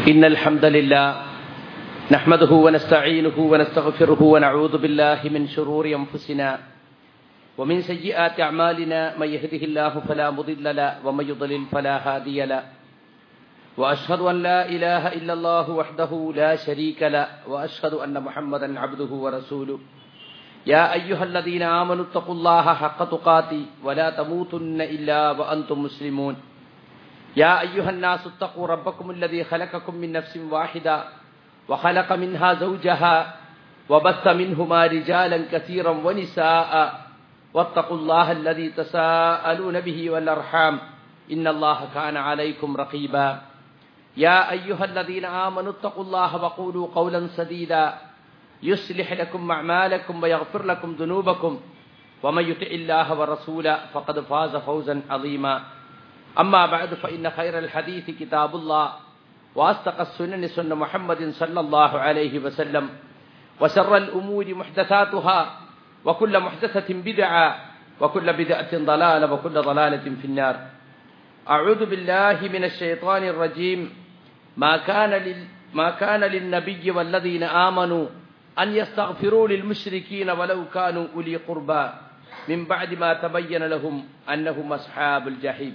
إن الحمد لله نحمده ونستعينه ونستغفره ونعوذ بالله من شرور أنفسنا ومن سيئات أعمالنا من يهده الله فلا مضل له ومن يضلل فلا هادي له وأشهد أن لا إله إلا الله وحده لا شريك له وأشهد أن محمدا عبده ورسوله يا أيها الذين آمنوا اتقوا الله حق تقاته ولا تموتن إلا وأنتم مسلمون يا أيها الناس اتقوا ربكم الذي خلقكم من نفس واحدة وخلق منها زوجها وبث منهما رجالا كثيرا ونساء واتقوا الله الذي تساءلون به والأرحام إن الله كان عليكم رقيبا يا أيها الذين آمنوا اتقوا الله وقولوا قولا سديدا يصلح لكم أعمالكم ويغفر لكم ذنوبكم ومن يطع الله ورسوله فقد فاز فوزا عظيما أما بعد فإن خير الحديث كتاب الله وأصدق السنن سنة محمد صلى الله عليه وسلم وشر الأمور محدثاتها وكل محدثة بدعة وكل بدعة ضلالة وكل ضلالة في النار أعوذ بالله من الشيطان الرجيم ما كان لل ما كان للنبي والذين آمنوا أن يستغفروا للمشركين ولو كانوا أولي قربى من بعد ما تبين لهم أنهم أصحاب الجحيم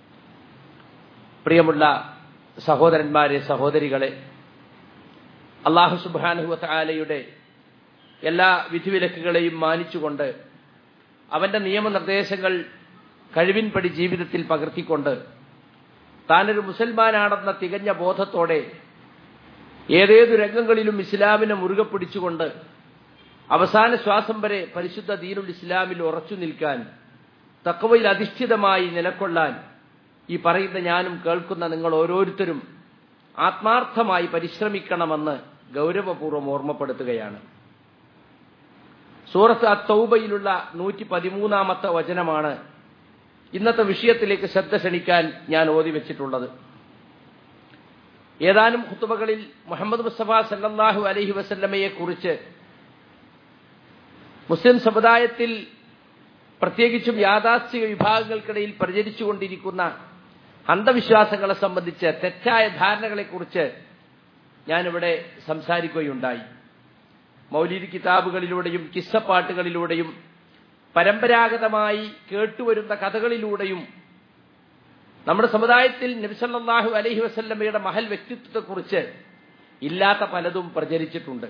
പ്രിയമുള്ള സഹോദരന്മാരെ സഹോദരികളെ അള്ളാഹു സുബാനുഹുവലയുടെ എല്ലാ വിധിവിലക്കുകളെയും മാനിച്ചുകൊണ്ട് അവന്റെ നിയമനിർദ്ദേശങ്ങൾ കഴിവിൻപടി ജീവിതത്തിൽ പകർത്തിക്കൊണ്ട് താനൊരു മുസൽമാനാണെന്ന തികഞ്ഞ ബോധത്തോടെ ഏതേതു രംഗങ്ങളിലും ഇസ്ലാമിനെ മുറുകെ പിടിച്ചുകൊണ്ട് അവസാന ശ്വാസം വരെ പരിശുദ്ധ ദീനുൽ ഇസ്ലാമിൽ ഉറച്ചു നിൽക്കാൻ തക്കവയിൽ അധിഷ്ഠിതമായി നിലക്കൊള്ളാൻ ഈ പറയുന്ന ഞാനും കേൾക്കുന്ന നിങ്ങൾ ഓരോരുത്തരും ആത്മാർത്ഥമായി പരിശ്രമിക്കണമെന്ന് ഗൗരവപൂർവ്വം ഓർമ്മപ്പെടുത്തുകയാണ് സൂറത്ത് അത്തൗബയിലുള്ള നൂറ്റി പതിമൂന്നാമത്തെ വചനമാണ് ഇന്നത്തെ വിഷയത്തിലേക്ക് ശ്രദ്ധ ക്ഷണിക്കാൻ ഞാൻ ഓതി വെച്ചിട്ടുള്ളത് ഏതാനും കുത്തുബകളിൽ മുഹമ്മദ് മുസ്തഫ സല്ലാഹു അലഹി വസല്ലമയെ കുറിച്ച് മുസ്ലിം സമുദായത്തിൽ പ്രത്യേകിച്ചും യാഥാസ്ഥിക വിഭാഗങ്ങൾക്കിടയിൽ പ്രചരിച്ചുകൊണ്ടിരിക്കുന്ന അന്ധവിശ്വാസങ്ങളെ സംബന്ധിച്ച് തെറ്റായ ധാരണകളെക്കുറിച്ച് ഞാനിവിടെ സംസാരിക്കുകയുണ്ടായി മൗലിദ് കിതാബുകളിലൂടെയും കിസ്സപ്പാട്ടുകളിലൂടെയും പരമ്പരാഗതമായി കേട്ടുവരുന്ന കഥകളിലൂടെയും നമ്മുടെ സമുദായത്തിൽ നബിസല്ലാഹു അലഹി വസല്ലമ്മയുടെ മഹൽ വ്യക്തിത്വത്തെക്കുറിച്ച് ഇല്ലാത്ത പലതും പ്രചരിച്ചിട്ടുണ്ട്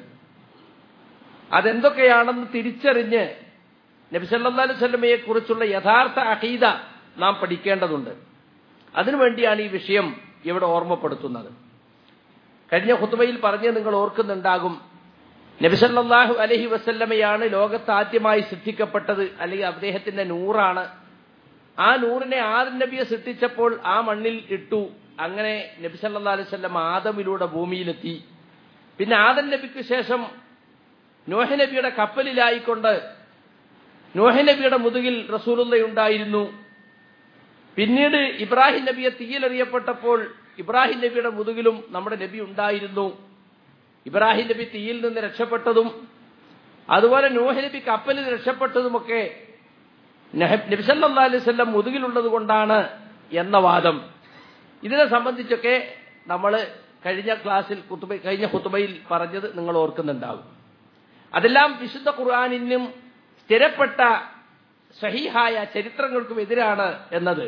അതെന്തൊക്കെയാണെന്ന് തിരിച്ചറിഞ്ഞ് നബിസല്ലാ വല്ലമയെ കുറിച്ചുള്ള യഥാർത്ഥ അഹീദ നാം പഠിക്കേണ്ടതുണ്ട് അതിനുവേണ്ടിയാണ് ഈ വിഷയം ഇവിടെ ഓർമ്മപ്പെടുത്തുന്നത് കഴിഞ്ഞ ഹുത്തുബയിൽ പറഞ്ഞ് നിങ്ങൾ ഓർക്കുന്നുണ്ടാകും നബിസല്ലാഹു അലഹി വസല്ലമയാണ് ലോകത്ത് ആദ്യമായി സൃഷ്ടിക്കപ്പെട്ടത് അല്ലെങ്കിൽ അദ്ദേഹത്തിന്റെ നൂറാണ് ആ നൂറിനെ ആദം നബിയെ സൃഷ്ടിച്ചപ്പോൾ ആ മണ്ണിൽ ഇട്ടു അങ്ങനെ നബി സല്ലാ അലൈവല്ലം ആദമിലൂടെ ഭൂമിയിലെത്തി പിന്നെ ആദം നബിക്ക് ശേഷം നോഹ നബിയുടെ കപ്പലിലായിക്കൊണ്ട് നോഹ നബിയുടെ മുതുകിൽ റസൂലുള്ളയുണ്ടായിരുന്നു പിന്നീട് ഇബ്രാഹിം നബിയെ തീയിലെറിയപ്പെട്ടപ്പോൾ ഇബ്രാഹിം നബിയുടെ മുതുകിലും നമ്മുടെ നബി ഉണ്ടായിരുന്നു ഇബ്രാഹിം നബി തീയിൽ നിന്ന് രക്ഷപ്പെട്ടതും അതുപോലെ നോഹ നബി കപ്പലിൽ രക്ഷപ്പെട്ടതുമൊക്കെ നബിസല്ലാ അലൈവല്ലം മുതുകിലുള്ളത് കൊണ്ടാണ് എന്ന വാദം ഇതിനെ സംബന്ധിച്ചൊക്കെ നമ്മൾ കഴിഞ്ഞ ക്ലാസ്സിൽ കുത്തുബ കഴിഞ്ഞ കുത്തുബയിൽ പറഞ്ഞത് നിങ്ങൾ ഓർക്കുന്നുണ്ടാവും അതെല്ലാം വിശുദ്ധ ഖുർആാനിനും സ്ഥിരപ്പെട്ട സഹിഹായ ചരിത്രങ്ങൾക്കും എതിരാണ് എന്നത്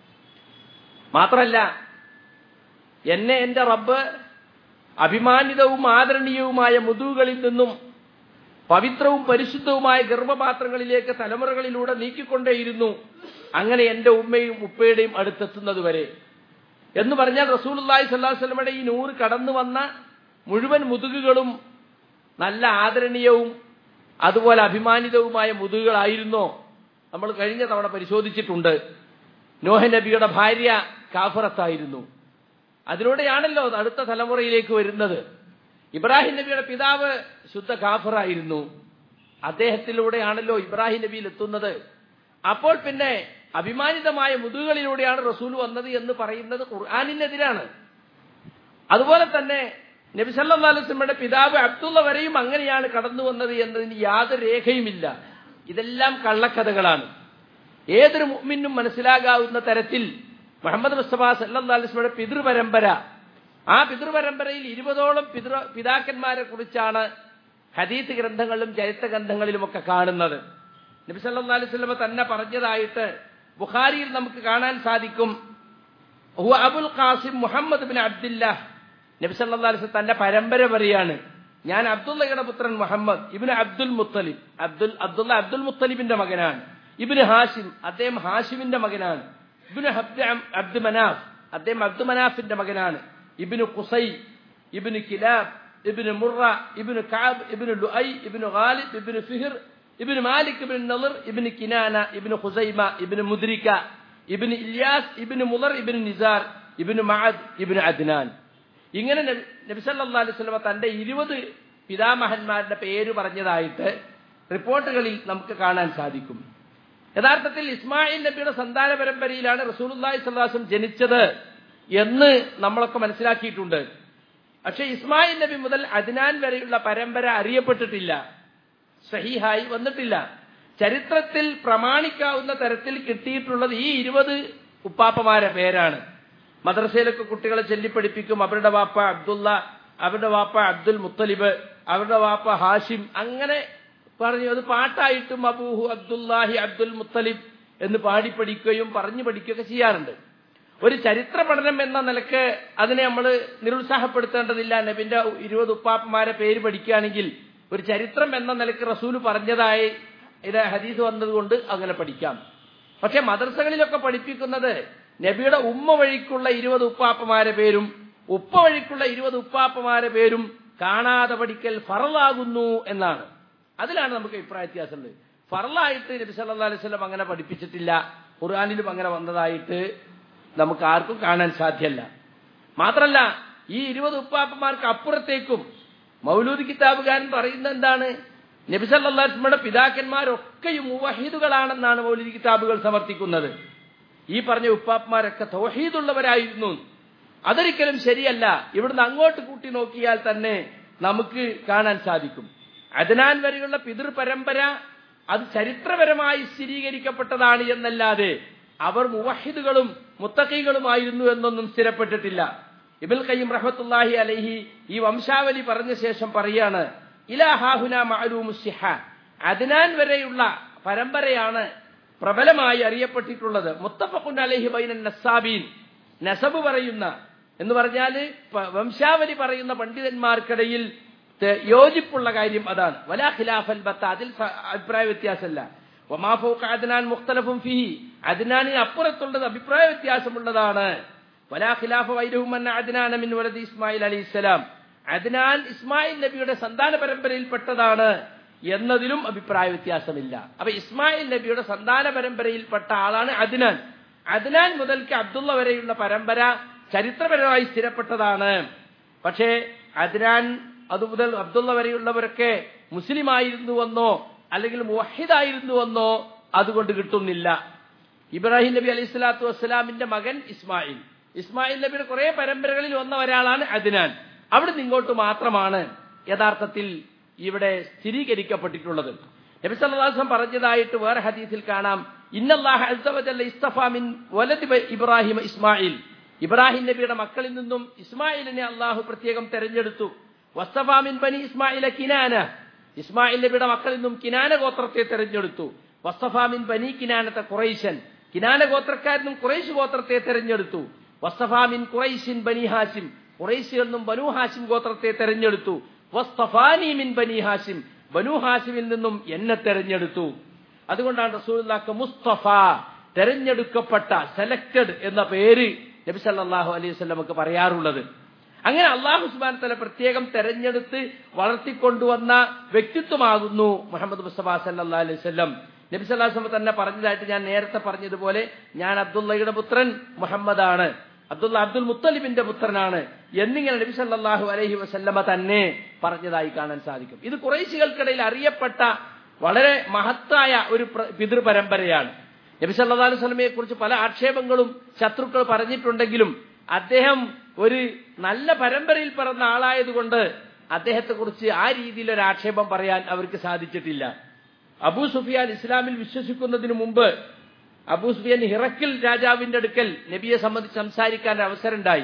മാത്രമല്ല എന്നെ എന്റെ റബ്ബ് അഭിമാനിതവും ആദരണീയവുമായ മുതുകുകളിൽ നിന്നും പവിത്രവും പരിശുദ്ധവുമായ ഗർഭപാത്രങ്ങളിലേക്ക് തലമുറകളിലൂടെ നീക്കിക്കൊണ്ടേയിരുന്നു അങ്ങനെ എന്റെ ഉമ്മയും ഉപ്പയുടെയും അടുത്തെത്തുന്നതുവരെ എന്ന് പറഞ്ഞാൽ റസൂലി സ്വല്ലാസ്ലമയുടെ ഈ നൂറ് കടന്നു വന്ന മുഴുവൻ മുതുകുകളും നല്ല ആദരണീയവും അതുപോലെ അഭിമാനിതവുമായ മുതുകുകളായിരുന്നോ നമ്മൾ കഴിഞ്ഞ തവണ പരിശോധിച്ചിട്ടുണ്ട് നോഹ നബിയുടെ ഭാര്യ കാഫറത്തായിരുന്നു അതിലൂടെയാണല്ലോ അടുത്ത തലമുറയിലേക്ക് വരുന്നത് ഇബ്രാഹിം നബിയുടെ പിതാവ് ശുദ്ധ കാഫറായിരുന്നു അദ്ദേഹത്തിലൂടെയാണല്ലോ ഇബ്രാഹിം നബിയിൽ എത്തുന്നത് അപ്പോൾ പിന്നെ അഭിമാനിതമായ മുതുകളിലൂടെയാണ് റസൂൽ വന്നത് എന്ന് പറയുന്നത് ഖുർആാനിനെതിരാണ് അതുപോലെ തന്നെ നബി സല്ലാ അലുസ്ലമയുടെ പിതാവ് അബ്ദുള്ള വരെയും അങ്ങനെയാണ് കടന്നു വന്നത് എന്നതിന് യാതൊരു രേഖയുമില്ല ഇതെല്ലാം കള്ളക്കഥകളാണ് ഏതൊരു മുഅ്മിനും മനസ്സിലാകാവുന്ന തരത്തിൽ മുഹമ്മദ് മുസ്തഫ സല്ലാ അലിസ്മയുടെ പിതൃപരമ്പര ആ പിതൃപരമ്പരയിൽ ഇരുപതോളം പിതൃ പിതാക്കന്മാരെ കുറിച്ചാണ് ഹദീത്ത് ഗ്രന്ഥങ്ങളിലും ചരിത്ര ഗ്രന്ഥങ്ങളിലുമൊക്കെ കാണുന്നത് നബി സല്ലല്ലാഹു അലൈഹി വസല്ലമ തന്നെ പറഞ്ഞതായിട്ട് ബുഖാരിയിൽ നമുക്ക് കാണാൻ സാധിക്കും ഹുവ Abul Qasim Muhammad bin Abdillah നബി സല്ലല്ലാഹു അലൈഹി വസല്ലം തന്റെ പരമ്പര പറയാണ് ഞാൻ അബ്ദുള്ളയുടെ പുത്രൻ മുഹമ്മദ് ഇബ്നു അബ്ദുൽ മുത്തലിബ് അബ്ദുൽ അബ്ദുള്ള അബ്ദുൽ മുത്തലിബിന്റെ മകനാണ് ഇബ്നു ഹാഷിം അദ്ദേഹം ഹാഷിമിന്റെ മകനാണ് ഇബ്നു ഹബ്ദ് അബ്ദു മനാഫ് അദ്ദേഹം അബ്ദു മനാഫിന്റെ മകനാണ് ibn Qusai ibn Kilab ibn Murrah ibn Kaab Ibnu Luayy Ibnu Ghalib Ibnu ഫിഹിർ Ibnu Malik Ibnu നളർ Ibnu Kinana Ibnu Khuzaima Ibnu മുദ്രിക Ibnu Ilyas Ibnu മുളർ Ibnu Nisar Ibnu മഅദ് Ibnu Adnan ഇങ്ങനെ നബി- നബി സല്ലല്ലാഹു അലൈഹി വസല്ലമ തന്റെ ഇരുപത് പിതാമഹന്മാരുടെ പേര് പറഞ്ഞതായിട്ട് റിപ്പോർട്ടുകളിൽ നമുക്ക് കാണാൻ സാധിക്കും യഥാർത്ഥത്തിൽ ഇസ്മായിൽ നബിയുടെ സന്താന പരമ്പരയിലാണ് റസൂലുള്ളാഹി സ്വല്ലല്ലാഹു അലൈഹി വസല്ലം ജനിച്ചത് എന്ന് നമ്മളൊക്കെ മനസ്സിലാക്കിയിട്ടുണ്ട് പക്ഷെ ഇസ്മായിൽ നബി മുതൽ അദ്നാൻ വരെയുള്ള പരമ്പര അറിയപ്പെട്ടിട്ടില്ല സഹിഹായി വന്നിട്ടില്ല ചരിത്രത്തിൽ പ്രമാണിക്കാവുന്ന തരത്തിൽ കിട്ടിയിട്ടുള്ളത് ഈ ഇരുപത് ഉപ്പാപ്പമാരെ പേരാണ് മദ്രസയിലൊക്കെ കുട്ടികളെ ചൊല്ലിപ്പഠിപ്പിക്കും അവരുടെ വാപ്പ അബ്ദുള്ള അവരുടെ വാപ്പ അബ്ദുൽ മുത്തലിബ് അവരുടെ വാപ്പ ഹാഷിം അങ്ങനെ പറഞ്ഞു അത് പാട്ടായിട്ടും അബൂഹു അബ്ദുല്ലാഹി അബ്ദുൽ മുത്തലിബ് എന്ന് പാടി പഠിക്കുകയും പറഞ്ഞു പഠിക്കുകയൊക്കെ ചെയ്യാറുണ്ട് ഒരു ചരിത്ര പഠനം എന്ന നിലക്ക് അതിനെ നമ്മൾ നിരുത്സാഹപ്പെടുത്തേണ്ടതില്ല നബിന്റെ ഇരുപത് ഉപ്പാപ്പന്മാരെ പേര് പഠിക്കുകയാണെങ്കിൽ ഒരു ചരിത്രം എന്ന നിലക്ക് റസൂല് പറഞ്ഞതായി ഇത് ഹദീസ് വന്നതുകൊണ്ട് അങ്ങനെ പഠിക്കാം പക്ഷെ മദ്രസകളിലൊക്കെ പഠിപ്പിക്കുന്നത് നബിയുടെ ഉമ്മ വഴിക്കുള്ള ഇരുപത് ഉപ്പാപ്പമാരെ പേരും ഉപ്പ വഴിക്കുള്ള ഇരുപത് ഉപ്പാപ്പമാരെ പേരും കാണാതെ പഠിക്കൽ ഫറലാകുന്നു എന്നാണ് അതിലാണ് നമുക്ക് അഭിപ്രായ വ്യത്യാസമുള്ളത് ഫറലായിട്ട് നബി സല്ലല്ലാഹു അലൈഹി വസല്ലം അങ്ങനെ പഠിപ്പിച്ചിട്ടില്ല ഖുർആനിലും അങ്ങനെ വന്നതായിട്ട് നമുക്ക് ആർക്കും കാണാൻ സാധ്യമല്ല മാത്രല്ല ഈ ഇരുപത് ഉപ്പാപ്പന്മാർക്ക് അപ്പുറത്തേക്കും മൗലൂദ് കിതാബുകാരൻ പറയുന്നത് എന്താണ് നബി സല്ലല്ലാഹു അലൈഹി വസല്ലമയുടെ പിതാക്കന്മാരൊക്കെയും മുവഹീദുകളാണെന്നാണ് മൗലൂദ് കിതാബുകൾ സമർത്ഥിക്കുന്നത് ഈ പറഞ്ഞ ഉപ്പാപ്പന്മാരൊക്കെ തൗഹീദുള്ളവരായിരുന്നു അതൊരിക്കലും ശരിയല്ല ഇവിടുന്ന് അങ്ങോട്ട് കൂട്ടി നോക്കിയാൽ തന്നെ നമുക്ക് കാണാൻ സാധിക്കും അദനാൻ വരെയുള്ള പിതൃ പരമ്പര അത് ചരിത്രപരമായി സ്ഥിരീകരിക്കപ്പെട്ടതാണ് എന്നല്ലാതെ അവർ മുവഹിദുകളും മുത്തഖികളുമായിരുന്നു എന്നൊന്നും സ്ഥിരപ്പെട്ടിട്ടില്ല ഇബിൽ ഖയ്യിം റഹ്മത്തുള്ളാഹി അലൈഹി ഈ വംശാവലി പറഞ്ഞ ശേഷം പറയാണ് ഇലാഹാഹുന മഅലൂമു സിഹ അദ്നാൻ വരെയുള്ള പരമ്പരയാണ് പ്രബലമായി അറിയപ്പെട്ടിട്ടുള്ളത് മുത്തഫഖുൻ അലൈഹി ബൈനൻ നസാബീൻ നസബ് പറയുന്ന എന്ന് പറഞ്ഞാല് പ- വംശാവലി പറയുന്ന പണ്ഡിതന്മാർക്കിടയിൽ ത- യോജിപ്പുള്ള കാര്യം അതാണ് വലാ ഖിലാഫൽ ബത്ത അതിൽ സ- അഭിപ്രായ വ്യത്യാസമല്ല വമാ ഫൗക അദ്നാൻ മുഖ്തലഫും ഫിഹി അദ്നാനിന് അപ്പുറത്തുള്ളത് അഭിപ്രായ വ്യത്യാസമുള്ളതാണ് വലാ ഖിലാഫ വൈരഹും അന്ന അദ്നാന മിൻ വലദി ഇസ്മായിൽ അലൈഹിസ്സലാം അദ്നാൻ ഇസ്മായിൽ നബിയുടെ സന്താന പരമ്പരയിൽപ്പെട്ടതാണ് എന്നതിലും അഭിപ്രായ വ്യത്യാസമില്ല അപ്പൊ ഇസ്മായിൽ നബിയുടെ സന്താന പരമ്പരയിൽപ്പെട്ട ആളാണ് അദ്നാൻ അദ്നാൻ മുതൽക്ക് അബ്ദുള്ള വരെയുള്ള പരമ്പര ചരിത്രപരമായി സ്ഥിരപ്പെട്ടതാണ് പക്ഷേ അദ്നാൻ അതുമുതൽ അബ്ദുള്ള വരെയുള്ളവരൊക്കെ മുസ്ലിമായിരുന്നുവെന്നോ അല്ലെങ്കിൽ മുവഹിദായിരുന്നുവെന്നോ അതുകൊണ്ട് കിട്ടുന്നില്ല ഇബ്രാഹിം നബി അലൈഹി സ്വലാത്തു വസ്സലാമിന്റെ മകൻ ഇസ്മായിൽ ഇസ്മായിൽ നബിയുടെ കുറെ പരമ്പരകളിൽ വന്ന ഒരാളാണ് അദ്നാൻ അവിടുന്ന് ഇങ്ങോട്ട് മാത്രമാണ് യഥാർത്ഥത്തിൽ ഇവിടെ സ്ഥിരീകരിക്കപ്പെട്ടിട്ടുള്ളത് നബി സല്ലല്ലാഹു അലൈഹി വസല്ലം പറഞ്ഞതായിട്ട് വേറെ ഹദീസിൽ കാണാം ഇന്നല്ലാഹ അസ്സ വജല്ല ഇസ്തഫ മിൻ വലദി ബ- ഇബ്രാഹിം ഇസ്മായിൽ ഇബ്രാഹിം നബിയുടെ മക്കളിൽ നിന്നും ഇസ്മായിലിനെ അള്ളാഹു പ്രത്യേകം തെരഞ്ഞെടുത്തു വസ്തഫ മിൻ ബനി ഇസ്മായില കിനാന ഇസ്മായിൽ നബിയുടെ മക്കളിൽ നിന്നും കിനാന ഗോത്രത്തെ തെരഞ്ഞെടുത്തു വസ്തഫ മിൻ ബനി കിനാനത്തെ ഖുറൈശൻ കിനാന ഗോത്രക്കാരനും ഖുറൈശ് ഗോത്രത്തെ തെരഞ്ഞെടുത്തു വസ്തഫ മിൻ ഖുറൈശിൻ ബനി ഹാഷിം ഖുറൈശിൽ നിന്നും ബനു ഹാഷിം ഗോത്രത്തെ തെരഞ്ഞെടുത്തു വസ്തഫാനി മിൻ ബനി ഹാഷിം ബനു ഹാഷിമിൽ നിന്നും എന്നെ തെരഞ്ഞെടുത്തു അതുകൊണ്ടാണ് റസൂലുള്ളാഹ്ക്ക് മുസ്തഫ തെരഞ്ഞെടുക്കപ്പെട്ട സെലക്റ്റഡ് എന്ന പേര് നബി സല്ലല്ലാഹു അലൈഹി വസല്ലമക്ക് പറയാറുള്ളത് അങ്ങനെ അള്ളാഹു സുബാൻ തല പ്രത്യേകം തെരഞ്ഞെടുത്ത് വളർത്തിക്കൊണ്ടുവന്ന വ്യക്തിത്വമാകുന്നു മുഹമ്മദ് മുസ്തഫ സല്ലല്ലാഹു അലൈഹി വസല്ലം നബി സല്ലല്ലാഹു അലൈഹി വസല്ലം തന്നെ പറഞ്ഞതായിട്ട് ഞാൻ നേരത്തെ പറഞ്ഞതുപോലെ ഞാൻ അബ്ദുള്ളയുടെ പുത്രൻ മുഹമ്മദാണ് അബ്ദുള്ള അബ്ദുൽ മുത്തലിബിന്റെ പുത്രനാണ് എന്നിങ്ങനെ നബി സല്ലല്ലാഹു അലൈഹി വസല്ലമ തന്നെ പറഞ്ഞതായി കാണാൻ സാധിക്കും ഇത് കുറേശികൾക്കിടയിൽ അറിയപ്പെട്ട വളരെ മഹത്തായ ഒരു പ്ര- പിതൃപരമ്പരയാണ് നബി സല്ലല്ലാഹു അലൈഹി വസല്ലമയെ കുറിച്ച് പല ആക്ഷേപങ്ങളും ശത്രുക്കൾ പറഞ്ഞിട്ടുണ്ടെങ്കിലും അദ്ദേഹം ഒരു നല്ല പരമ്പരയിൽ പിറന്ന ആളായതുകൊണ്ട് അദ്ദേഹത്തെ കുറിച്ച് ആ രീതിയിൽ ഒരു ആക്ഷേപം പറയാൻ അവർക്ക് സാധിച്ചിട്ടില്ല അബൂ സുഫിയാൻ ഇസ്ലാമിൽ വിശ്വസിക്കുന്നതിന് മുമ്പ് അബൂ സുഫിയാൻ ഹിറക്കിൽ രാജാവിന്റെ അടുക്കൽ നബിയെ സംബന്ധിച്ച് സംസാരിക്കാൻ ഒരു അവസരം ഉണ്ടായി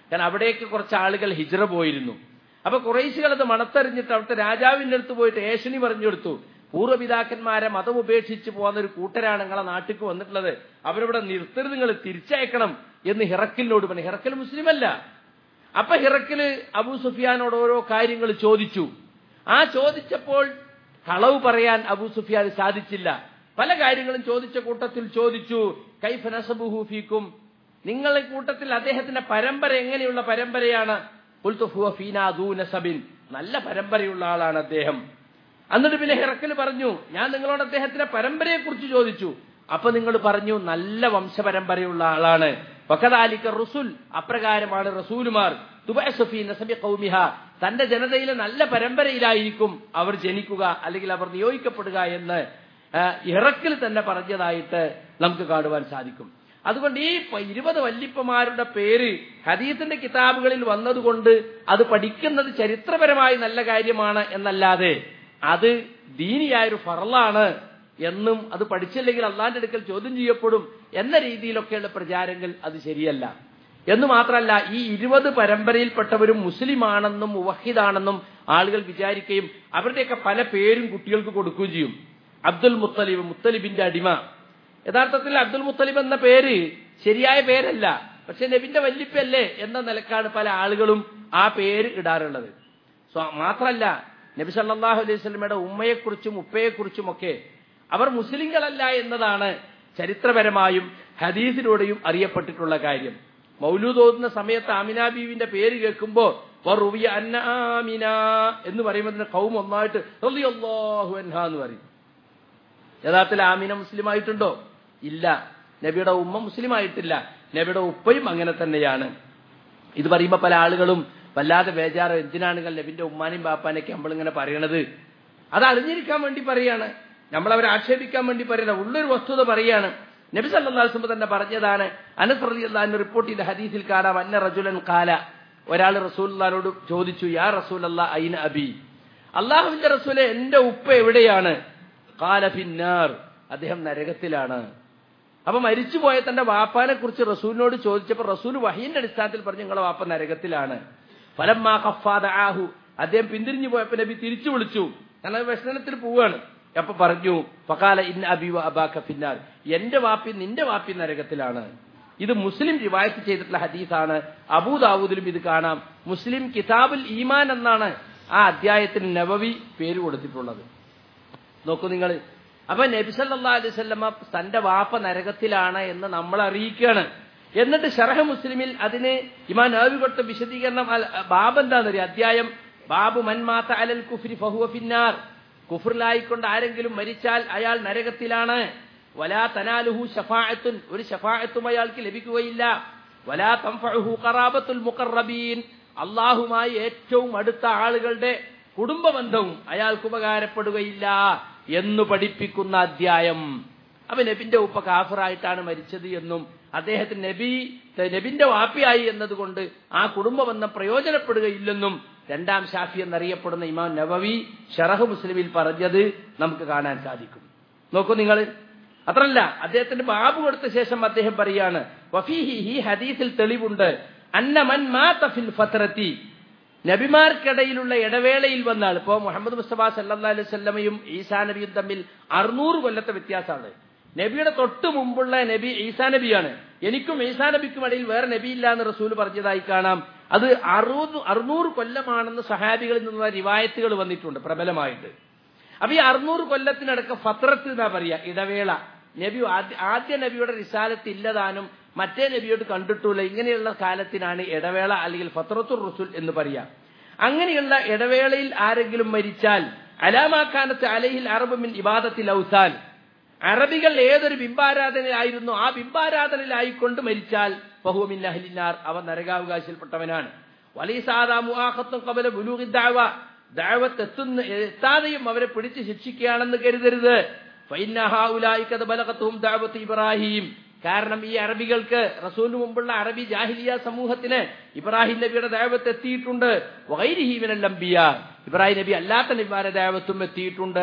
കാരണം അവിടേക്ക് കുറച്ച് ആളുകൾ ഹിജ്റ പോയിരുന്നു അപ്പൊ കുറേശികൾ അത് മണത്തറിഞ്ഞിട്ട് അവിടുത്തെ രാജാവിന്റെ അടുത്ത് പോയിട്ട് ഏഷണി പറഞ്ഞു കൊടുത്തു പൂർവ്വപിതാക്കന്മാരെ മതം ഉപേക്ഷിച്ച് പോകുന്ന ഒരു കൂട്ടരാണ് നിങ്ങളെ നാട്ടിലേക്ക് വന്നിട്ടുള്ളത് അവരിവിടെ നിർത്തരുത് നിങ്ങൾ തിരിച്ചയക്കണം എന്ന് ഹിറക്കിലിനോട് പറഞ്ഞു ഹിറക്കൽ മുസ്ലിമല്ല അപ്പൊ ഹിറക്കില് അബൂ സുഫിയാനോട് ഓരോ കാര്യങ്ങൾ ചോദിച്ചു ആ ചോദിച്ചപ്പോൾ കളവ് പറയാൻ അബൂ സുഫിയാൻ സാധിച്ചില്ല പല കാര്യങ്ങളും ചോദിച്ച കൂട്ടത്തിൽ ചോദിച്ചു കൈഫ നസബുഹു ഫീക്കും നിങ്ങളെ കൂട്ടത്തിൽ അദ്ദേഹത്തിന്റെ പരമ്പര എങ്ങനെയുള്ള പരമ്പരയാണ് ഖുൽതു ഹുവ ഫീനാ ദൂ നസബിൻ നല്ല പരമ്പരയുള്ള ആളാണ് അദ്ദേഹം എന്നിട്ട് പിന്നെ ഹിറക്കൽ പറഞ്ഞു ഞാൻ നിങ്ങളോട് അദ്ദേഹത്തിന്റെ പരമ്പരയെ കുറിച്ച് ചോദിച്ചു അപ്പൊ നിങ്ങൾ പറഞ്ഞു നല്ല വംശപരമ്പരയുള്ള ആളാണ് വക്കതാലിക്ക റുസുൽ അപ്രകാരമാണ് റസൂലുമാർ തുബഅസുഫി നസബി ഖൗമിഹ തന്റെ ജനതയിലെ നല്ല പരമ്പരയിലായിരിക്കും അവർ ജനിക്കുക അല്ലെങ്കിൽ അവർ നിയോഗിക്കപ്പെടുക എന്ന് ഇറക്കിൽ തന്നെ പറഞ്ഞതായിട്ട് നമുക്ക് കാണുവാൻ സാധിക്കും അതുകൊണ്ട് ഈ ഇരുപത് വല്ലിപ്പമാരുടെ പേര് ഹദീസിന്റെ കിതാബുകളിൽ വന്നതുകൊണ്ട് അത് പഠിക്കുന്നത് ചരിത്രപരമായി നല്ല കാര്യമാണ് എന്നല്ലാതെ അത് ദീനിയായൊരു ഫറലാണ് എന്നും അത് പഠിച്ചില്ലെങ്കിൽ അള്ളാന്റെ അടുക്കൽ ചോദ്യം ചെയ്യപ്പെടും എന്ന രീതിയിലൊക്കെയുള്ള പ്രചാരങ്ങൾ അത് ശരിയല്ല എന്ന് മാത്രമല്ല ഈ ഇരുപത് പരമ്പരയിൽപ്പെട്ടവരും മുസ്ലിമാണെന്നും മുവഹിദാണെന്നും ആളുകൾ വിചാരിക്കുകയും അവരുടെയൊക്കെ പല പേരും കുട്ടികൾക്ക് കൊടുക്കുകയും ചെയ്യും അബ്ദുൽ മുത്തലിബ് മുത്തലിബിന്റെ അടിമ യഥാർത്ഥത്തിൽ അബ്ദുൽ മുത്തലിബ് എന്ന പേര് ശരിയായ പേരല്ല പക്ഷെ നബിന്റെ വല്ലിപ്പല്ലേ എന്ന നിലക്കാണ് പല ആളുകളും ആ പേര് ഇടാറുള്ളത് മാത്രമല്ല നബി സല്ലാഹു അലൈഹി സ്വലമയുടെ ഉമ്മയെക്കുറിച്ചും ഉപ്പയെക്കുറിച്ചും ഒക്കെ അവർ മുസ്ലിങ്ങളല്ല എന്നതാണ് ചരിത്രപരമായും ഹദീസിലൂടെയും അറിയപ്പെട്ടിട്ടുള്ള കാര്യം മൗലൂദ് ഓതുന്ന സമയത്ത് ആമിന ബീവിന്റെ പേര് കേൾക്കുമ്പോ റുവിയ അന്ന ആമിന എന്ന് പറയുമ്പോൾ കൗം ഒന്നായിട്ട് റളിയല്ലാഹു അൻഹ എന്ന് പറയും യഥാർത്ഥത്തിൽ ആമിന മുസ്ലിം ആയിട്ടുണ്ടോ ഇല്ല നബിയുടെ ഉമ്മ മുസ്ലിം ആയിട്ടില്ല നബിയുടെ ഉപ്പയും അങ്ങനെ തന്നെയാണ് ഇത് പറയുമ്പോ പല ആളുകളും വല്ലാതെ ബേജാറ് എന്തിനാണ് നബിന്റെ ഉമ്മാനെയും ബാപ്പാനെയൊക്കെ നമ്മളിങ്ങനെ പറയണത് അത് അറിഞ്ഞിരിക്കാൻ വേണ്ടി പറയാണ് നമ്മളവരെ ആക്ഷേപിക്കാൻ വേണ്ടി പറയണ ഉള്ളൊരു വസ്തുത പറയാണ് നബി സല്ലാസ്മ തന്നെ പറഞ്ഞതാണ് അനസ്രതി അള്ളഹാൻ റിപ്പോർട്ട് ചെയ്ത ഹദീസിൽ കാണാം അന്ന റജുലൻ കാല ഒരാൾ റസൂല്ലാനോട് ചോദിച്ചു യാ റസൂൽ അല്ലാ ഐന അബി അള്ളാഹുവിന്റെ റസൂലെ എന്റെ ഉപ്പ എവിടെയാണ് കാല പിന്നാർ അദ്ദേഹം നരകത്തിലാണ് അപ്പൊ മരിച്ചുപോയ തന്റെ വാപ്പാനെ കുറിച്ച് റസൂലിനോട് ചോദിച്ചപ്പോൾ റസൂൽ വഹീന്റെ അടിസ്ഥാനത്തിൽ പറഞ്ഞു നിങ്ങളെ വാപ്പ നരകത്തിലാണ് ഫലം മാ കഫാദ ആഹു അദ്ദേഹം പിന്തിരിഞ്ഞു പോയപ്പോ നബി തിരിച്ചു വിളിച്ചു കാരണം വ്യസനത്തിൽ പോവാണ് അപ്പൊ പറഞ്ഞു ഫകാല ഇൻ അബി അബാക്ക പിന്നാർ എന്റെ വാപ്പി നിന്റെ വാപ്പി നരകത്തിലാണ് ഇത് മുസ്ലിം റിവായത്ത് ചെയ്തിട്ടുള്ള ഹദീസാണ് അബൂദാവൂദിലും ഇത് കാണാം മുസ്ലിം കിതാബുൽ ഈമാൻ എന്നാണ് ആ അധ്യായത്തിന് നവവി പേര് കൊടുത്തിട്ടുള്ളത് നോക്കൂ നിങ്ങൾ അപ്പൊ നബി സല്ലാ അലൈഹി സ്വല്ലമ്മ തന്റെ വാപ്പ നരകത്തിലാണ് എന്ന് നമ്മൾ അറിയിക്കുകയാണ് എന്നിട്ട് ഷറഹ മുസ്ലിമിൽ അതിന് ഇമാൻ നവവി കൊടുത്ത വിശദീകരണം ബാബ് എന്താണെന്നറിയാം അധ്യായം ബാബു മൻമാത്ത അലൽ കുഫ്രി ഫഹുവ ഫിന്നാർ കുഫറിലായിക്കൊണ്ട് ആരെങ്കിലും മരിച്ചാൽ അയാൾ നരകത്തിലാണ് വലാ തനാലുഹു ഷഫാഅത്തുൻ ഒരു ഷഫാഅത്തും അയാൾക്ക് ലഭിക്കുകയില്ല വലാ തംഫഉഹു ഖറാബത്തുൽ മുഖറബീൻ അള്ളാഹുമായി ഏറ്റവും അടുത്ത ആളുകളുടെ കുടുംബബന്ധവും അയാൾക്ക് ഉപകാരപ്പെടുകയില്ല എന്ന് പഠിപ്പിക്കുന്ന അധ്യായം അപ്പൊ നബിന്റെ ഉപ്പ കാഫറായിട്ടാണ് മരിച്ചത് എന്നും അദ്ദേഹത്തിന് നബി നബിന്റെ വാപ്പിയായി എന്നതുകൊണ്ട് ആ കുടുംബബന്ധം പ്രയോജനപ്പെടുകയില്ലെന്നും രണ്ടാം ഷാഫി എന്നറിയപ്പെടുന്ന ഇമാം നബവി ഷറഹ് മുസ്ലിമിൽ പറഞ്ഞത് നമുക്ക് കാണാൻ സാധിക്കും നോക്കൂ നിങ്ങൾ അത്രല്ല അദ്ദേഹത്തിന്റെ ബാബു കൊടുത്ത ശേഷം അദ്ദേഹം പറയാണ് വഫീഹി ഈ ഹദീസിൽ തെളിവുണ്ട് അന്നമൻ മാതഫിൽ ഫത്രത്തി നബിമാർക്കിടയിലുള്ള ഇടവേളയിൽ വന്നാൽ ഇപ്പോ മുഹമ്മദ് മുസ്തഫ സല്ലാ അലൈഹി സ്വല്ലമയും ഈസാ നബിയും തമ്മിൽ അറുന്നൂറ് കൊല്ലത്തെ വ്യത്യാസമാണ് നബിയുടെ തൊട്ട് മുമ്പുള്ള നബി ഈസാ നബിയാണ് എനിക്കും ഈസാ നബിക്കും ഇടയിൽ വേറെ നബിയില്ല എന്ന് റസൂൽ പറഞ്ഞതായി കാണാം അത് അറുപത് അറുന്നൂറ് കൊല്ലമാണെന്ന് സഹാബികളിൽ നിന്നുള്ള റിവായത്തുകൾ വന്നിട്ടുണ്ട് പ്രബലമായിട്ട് അപ്പൊ ഈ അറുന്നൂറ് കൊല്ലത്തിനടക്കം ഫത്രത്ത് എന്നാ പറയാ ഇടവേള നബി ആദ്യ നബിയുടെ റിസാലത്ത് ഇല്ലതാനും മറ്റേ നബിയോട് കണ്ടിട്ടില്ല ഇങ്ങനെയുള്ള കാലത്തിനാണ് ഇടവേള അല്ലെങ്കിൽ ഫത്രത്തുർ റസുൽ എന്ന് പറയാം അങ്ങനെയുള്ള ഇടവേളയിൽ ആരെങ്കിലും മരിച്ചാൽ അലാമാക്കാനത്ത് അലഹിൽ അറബ് മിൻ ഇബാദത്തിൽ ഔസാൻ അറബികൾ ഏതൊരു ബിംബാരാധനയിലായിരുന്നു ആ ബിംബാരാധനയിലായിക്കൊണ്ട് മരിച്ചാൽ ഫഹുമിൻ അഹ്ലിനാർ അവൻ നരകാവകാശിൽപ്പെട്ടവനാണ് വലിസാദാ മുആഖത്തും കബല ബുലൂഗി ദഅവ ദഅവത്ത് എത്തുന്ന എത്താതെയും അവരെ പിടിച്ച് ശിക്ഷിക്കുകയാണെന്ന് കരുതരുത് ഫൈനഹാഉലായിക്കത് ബലകത്തും ദഅവത്ത് ഇബ്രാഹിം കാരണം ഈ അറബികൾക്ക് റസൂലിന് മുമ്പുള്ള അറബി ജാഹിലിയ സമൂഹത്തിന് ഇബ്രാഹിം നബിയുടെ ദൈവത്ത് എത്തിയിട്ടുണ്ട് വൈരിഹീമിനല്ലംബിയ ഇബ്രാഹിം നബി അല്ലാത്ത നബിമാരെ ദൈവത്തും എത്തിയിട്ടുണ്ട്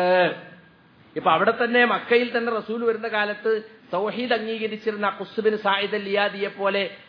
ഇപ്പൊ അവിടെ തന്നെ മക്കയിൽ തന്നെ റസൂൽ വരുന്ന കാലത്ത് തൗഹീദ് അംഗീകരിച്ചിരുന്ന കുസുബിൻ സായിദ് ലിയാദിയെ പോലെ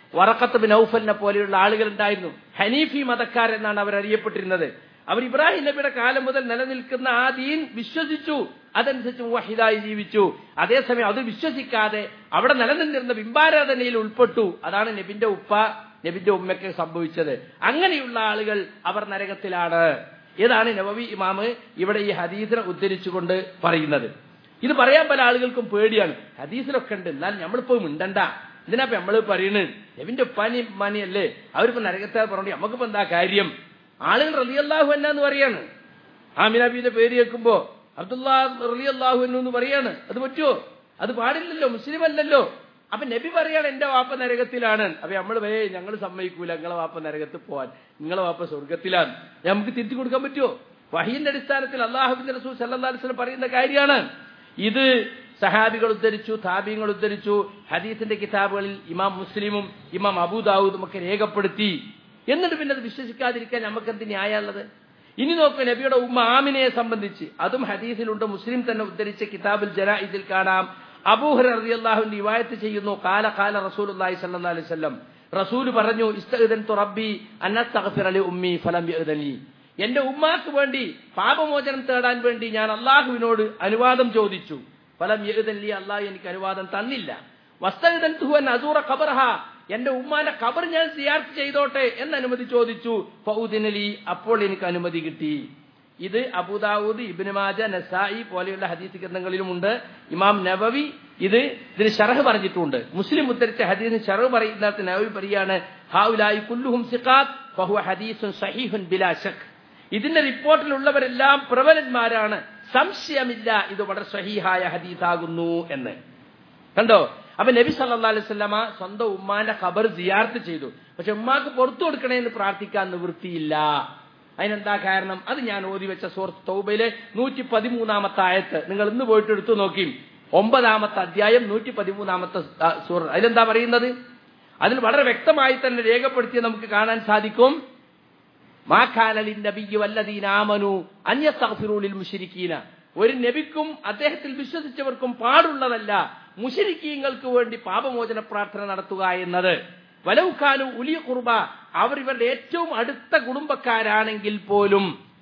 വറക്കത്ത് ബിൻ ഔഫലിനെ പോലെയുള്ള ആളുകൾ ഉണ്ടായിരുന്നു ഹനീഫി മതക്കാരെന്നാണ് അവർ അറിയപ്പെട്ടിരുന്നത് അവർ ഇബ്രാഹിം നബിയുടെ കാലം മുതൽ നിലനിൽക്കുന്ന ആ ദീൻ വിശ്വസിച്ചു അതനുസരിച്ച് വഹിദായി ജീവിച്ചു അതേസമയം അത് വിശ്വസിക്കാതെ അവിടെ നിലനിന്നിരുന്ന ബിംബാരാധനയിൽ ഉൾപ്പെട്ടു അതാണ് നബിന്റെ ഉപ്പ നബിന്റെ ഉമ്മയ്ക്ക് സംഭവിച്ചത് അങ്ങനെയുള്ള ആളുകൾ അവർ നരകത്തിലാണ് ഇതാണ് നവവി ഇമാമ് ഇവിടെ ഈ ഹദീസിനെ ഉദ്ധരിച്ചുകൊണ്ട് പറയുന്നത് ഇത് പറയാൻ പല ആളുകൾക്കും പേടിയാണ് ഹദീസിലൊക്കെ ഉണ്ട് എന്നാൽ നമ്മളിപ്പോ മിണ്ടണ്ട ഇതിനപ്പോ നമ്മള് പറയുന്നത് നബിന്റെ ഉപ്പാനി ഉമ്മാനി അല്ലേ അവരിപ്പോ നരകത്തെ പറഞ്ഞു നമുക്കിപ്പോ എന്താ കാര്യം ആളുകൾ റലിയല്ലാഹു എന്നാന്ന് പറയാണ് ആമിനബിയുടെ പേര് കേൾക്കുമ്പോ അബ്ദുല്ലാ റലിയല്ലാഹു എന്ന് പറയാണ് അത് പറ്റുമോ അത് പാടില്ലല്ലോ മുസ്ലിം അല്ലല്ലോ അപ്പൊ നബി പറയാണ് എന്റെ വാപ്പ നരകത്തിലാണ് അപ്പൊ നമ്മൾ വേ ഞങ്ങൾ സമ്മതിക്കൂല നിങ്ങളെ വാപ്പ നരകത്തിൽ പോവാൻ നിങ്ങളെ വാപ്പ സ്വർഗത്തിലാണ് നമുക്ക് തിരിച്ചു കൊടുക്കാൻ പറ്റുമോ വഹീന്റെ അടിസ്ഥാനത്തിൽ അള്ളാഹുബിന്റെ റസൂൽ സല്ലാ അലിസ്ലം പറയുന്ന കാര്യമാണ് ഇത് സഹാബികൾ ഉദ്ധരിച്ചു താബിയങ്ങൾ ഉദ്ധരിച്ചു ഹദീസിന്റെ കിതാബുകളിൽ ഇമാം മുസ്ലിമും ഇമാം അബൂദാവൂദും ഒക്കെ രേഖപ്പെടുത്തി എന്നിട്ട് പിന്നെ അത് വിശ്വസിക്കാതിരിക്കാൻ നമുക്ക് എന്ത് ന്യായമുള്ളത് ഇനി നോക്കൂ നബിയുടെ ഉമ്മ ആമിനയെ സംബന്ധിച്ച് അതും ഹദീസിലുണ്ട് മുസ്ലിം തന്നെ ഉദ്ധരിച്ച കിതാബുൽ ജനാഇദിൽ കാണാം അബൂഹർ റളിയല്ലാഹു റിവായത്ത് ചെയ്യുന്നു കാല കാല റസൂലുള്ളാഹി സ്വല്ലല്ലാഹു അലൈഹി വസല്ലം റസൂൽ പറഞ്ഞു ഇസ്തഗ്ദൻതു റബ്ബി അന്നസ്തഗ്ഫിറ ലി ഉമ്മി ഫലം യഅ്ദനി എന്റെ ഉമ്മാക്ക് വേണ്ടി പാപമോചനം തേടാൻ വേണ്ടി ഞാൻ അള്ളാഹുവിനോട് അനുവാദം ചോദിച്ചു ഫലം യഅ്ദനി അള്ളാഹു എനിക്ക് അനുവാദം തന്നില്ല വസ്തഗ്ദൻതുഹു അൻ അസൂറ ഖബറഹ എന്റെ ഉമ്മാന്റെ ഖബർ ഞാൻ സിയാർത്ത് ചെയ്തോട്ടെ എന്ന് അനുമതി ചോദിച്ചു ഫൗദിനലി അപ്പോൾ എനിക്ക് അനുമതി കിട്ടി ഇത് അബുദാവൂദ് ഇബിന് മാജ നസായി പോലെയുള്ള ഹദീസ് ഗ്രന്ഥങ്ങളിലുമുണ്ട് ഇമാം നബവി ഇത് ഇതിന് ഷറഹ് പറഞ്ഞിട്ടുണ്ട് മുസ്ലിം ഉദ്ധരിച്ച ഹദീസിന് ഷറഹ് പറയുന്ന നബവി പറയാണ് ഹാവുലായി കുല്ലുഹും സിഖാത്ത് ബഹു ഹദീസുൻ സഹീഹുൻ ബിലാ ശക് ഇതിന്റെ റിപ്പോർട്ടിലുള്ളവരെല്ലാം പ്രബലന്മാരാണ് സംശയമില്ല ഇത് വളരെ സഹീഹായ ഹദീസാകുന്നു എന്ന് കണ്ടോ അപ്പൊ നബി സല്ലാ അലൈവല്ലമ സ്വന്തം ഉമ്മാന്റെ ഖബർ സിയാർത്ത് ചെയ്തു പക്ഷെ ഉമ്മാക്ക് പുറത്തു കൊടുക്കണേന്ന് പ്രാർത്ഥിക്കാൻ നിവൃത്തിയില്ല അതിനെന്താ കാരണം അത് ഞാൻ ഓതി വെച്ച സൂറത്ത് തൗബയിലെ നൂറ്റി പതിമൂന്നാമത്തെ ആയത്ത് നിങ്ങൾ ഇന്ന് പോയിട്ട് എടുത്തു നോക്കി ഒമ്പതാമത്തെ അധ്യായം നൂറ്റി പതിമൂന്നാമത്തെ സൂറ അതിലെന്താ പറയുന്നത് അതിൽ വളരെ വ്യക്തമായി തന്നെ രേഖപ്പെടുത്തി നമുക്ക് കാണാൻ സാധിക്കും മാഖാനലിൻ നബിയു വല്ലദീനാമനു അന്യസ്തഗ്ഫിറൂലിൽ മുശ്രിക്കീന ഒരു നബിക്കും അദ്ദേഹത്തിൽ വിശ്വസിച്ചവർക്കും പാടുള്ളതല്ല മുഷരിക്കീങ്ങൾക്ക് വേണ്ടി പാപമോചന പ്രാർത്ഥന നടത്തുക എന്നത് വലൗഖാനു ഉലിയ കുർബ അവർ ഇവരുടെ ഏറ്റവും അടുത്ത കുടുംബക്കാരാണെങ്കിൽ പോലും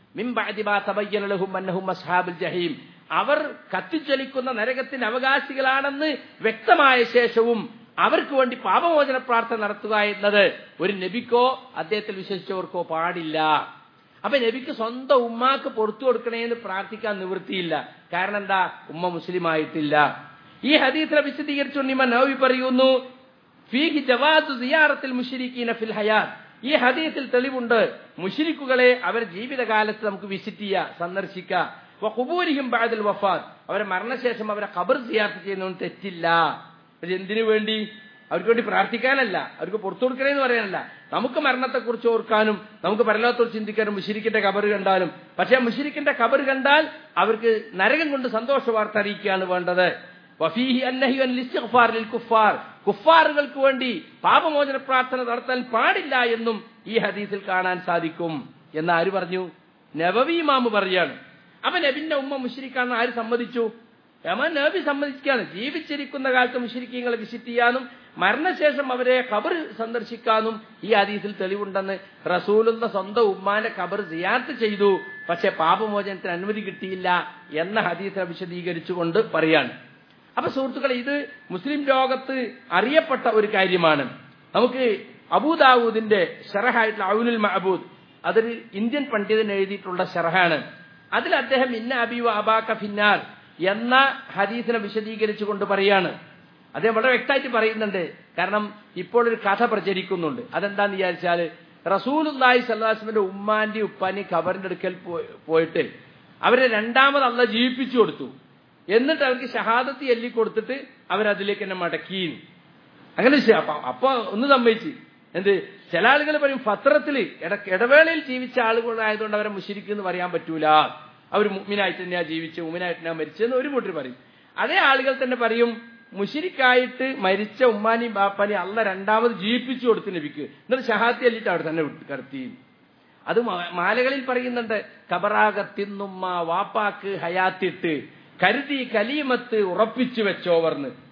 ജഹീം അവർ കത്തിച്ചലിക്കുന്ന നരകത്തിന്റെ അവകാശികളാണെന്ന് വ്യക്തമായ ശേഷവും അവർക്ക് വേണ്ടി പാപമോചന പ്രാർത്ഥന നടത്തുക എന്നത് ഒരു നബിക്കോ അദ്ദേഹത്തിൽ വിശ്വസിച്ചവർക്കോ പാടില്ല അപ്പൊ നബിക്ക് സ്വന്തം ഉമ്മാക്ക് പുറത്തു കൊടുക്കണേന്ന് പ്രാർത്ഥിക്കാൻ നിവൃത്തിയില്ല കാരണം എന്താ ഉമ്മ മുസ്ലിം ആയിട്ടില്ല ഈ ഹദീസിനെ വിശദീകരിച്ചുകൊണ്ട് ഇമ നവി പറയുന്നു ഫീഹി ജവാദു സിയാറത്തിൽ മുഷിരിക്കീന ഫിൽ ഹയാത്ത് ഈ ഹദീസിൽ തെളിവുണ്ട് മുഷിരിക്കുകളെ അവർ ജീവിതകാലത്ത് നമുക്ക് വിസിറ്റ് ചെയ്യാം സന്ദർശിക്കാം കുബൂരിക്കും ബാദൽ വഫാത്ത് അവരെ മരണശേഷം അവരെ ഖബർ സിയാർത്ത് ചെയ്യുന്നതുകൊണ്ട് തെറ്റില്ല അത് എന്തിനു വേണ്ടി അവർക്ക് വേണ്ടി പ്രാർത്ഥിക്കാനല്ല അവർക്ക് പുറത്തു കൊടുക്കണേന്ന് പറയാനല്ല നമുക്ക് മരണത്തെക്കുറിച്ച് ഓർക്കാനും നമുക്ക് പരലോകത്തോട് ചിന്തിക്കാനും മുഷിരിക്കിന്റെ കബർ കണ്ടാലും പക്ഷേ മുഷിരിക്കിന്റെ കബർ കണ്ടാൽ അവർക്ക് നരകം കൊണ്ട് സന്തോഷ വാർത്ത അറിയിക്കുകയാണ് വേണ്ടത് വഫീഹി അന്നഹി അൻ ലിസ്തിഗ്ഫാർ ലിൽ കുഫാർ കുഫാറുകൾക്ക് വേണ്ടി പാപമോചന പ്രാർത്ഥന നടത്താൻ പാടില്ല എന്നും ഈ ഹദീസിൽ കാണാൻ സാധിക്കും എന്ന് ആര് പറഞ്ഞു നബവി ഇമാമ് പറയാണ് അവൻ നബിന്റെ ഉമ്മ മുഷിരിക്കാണെന്ന് ആര് സമ്മതിച്ചു യമൻ നബി സമ്മതിക്കുകയാണ് ജീവിച്ചിരിക്കുന്ന കാലത്ത് മുഷിരിക്കങ്ങളെ വിസിറ്റ് ചെയ്യാനും മരണശേഷം അവരെ ഖബർ സന്ദർശിക്കാനും ഈ ഹദീസിൽ തെളിവുണ്ടെന്ന് റസൂലുള്ള സ്വന്തം ഉമ്മാന്റെ ഖബർ സിയാർത്ത് ചെയ്തു പക്ഷെ പാപമോചനത്തിന് അനുമതി കിട്ടിയില്ല എന്ന ഹദീസിനെ വിശദീകരിച്ചുകൊണ്ട് പറയാണ് അപ്പൊ സുഹൃത്തുക്കളെ ഇത് മുസ്ലിം ലോകത്ത് അറിയപ്പെട്ട ഒരു കാര്യമാണ് നമുക്ക് അബൂദാവൂദിന്റെ ഷറഹായിട്ടുള്ള ഔനുൽ മഹബൂദ് അതൊരു ഇന്ത്യൻ പണ്ഡിതൻ എഴുതിയിട്ടുള്ള ഷറഹാണ് അതിൽ അദ്ദേഹം ഇന്ന അബിവ അബാക്ക ഫിന്നാർ എന്ന ഹദീസിനെ വിശദീകരിച്ചുകൊണ്ട് പറയാണ് അദ്ദേഹം വളരെ വ്യക്തമായിട്ട് പറയുന്നുണ്ട് കാരണം ഇപ്പോൾ ഒരു കഥ പ്രചരിക്കുന്നുണ്ട് അതെന്താന്ന് വിചാരിച്ചാൽ റസൂലുല്ലാഹി സല്ലാസ്മിന്റെ ഉമ്മാന്റെ ഉപ്പാന്റെ ഖബറിന്റെ അടുക്കൽ പോയിട്ട് അവരെ രണ്ടാമത് അള്ള ജീവിപ്പിച്ചു കൊടുത്തു എന്നിട്ട് അവർക്ക് ഷഹാദത്ത് എല്ലി കൊടുത്തിട്ട് അവരതിലേക്ക് എന്നെ മടക്കി അങ്ങനെ അപ്പൊ ഒന്ന് സമ്മതിച്ച് എന്ത് ചില ആളുകൾ പറയും പത്രത്തിൽ ഇടവേളയിൽ ജീവിച്ച ആളുകളായതുകൊണ്ട് അവരെ മുഷിരിക്കുന്നു പറയാൻ പറ്റൂല അവർ മുമ്മിനായിട്ട് തന്നെയാ ജീവിച്ച് മുമ്മിനായിട്ട് ഞാൻ മരിച്ചെന്ന് ഒരു കൂട്ടർ പറയും അതേ ആളുകൾ തന്നെ പറയും മുഷിരിക്കായിട്ട് മരിച്ച ഉമ്മാനെയും ബാപ്പാനെയും അല്ല രണ്ടാമത് ജീവിപ്പിച്ചു കൊടുത്ത് ലഭിക്ക് എന്നിട്ട് ഷഹാത്തി അല്ലിട്ട് അവിടെ തന്നെ കടത്തി അത് മാലകളിൽ പറയുന്നുണ്ട് കബറാകത്തിന്നുമ്മ വാപ്പാക്ക് ഹയാത്തിട്ട് കരുതി കലീമത്ത് ഉറപ്പിച്ചു വെച്ചോവർന്ന്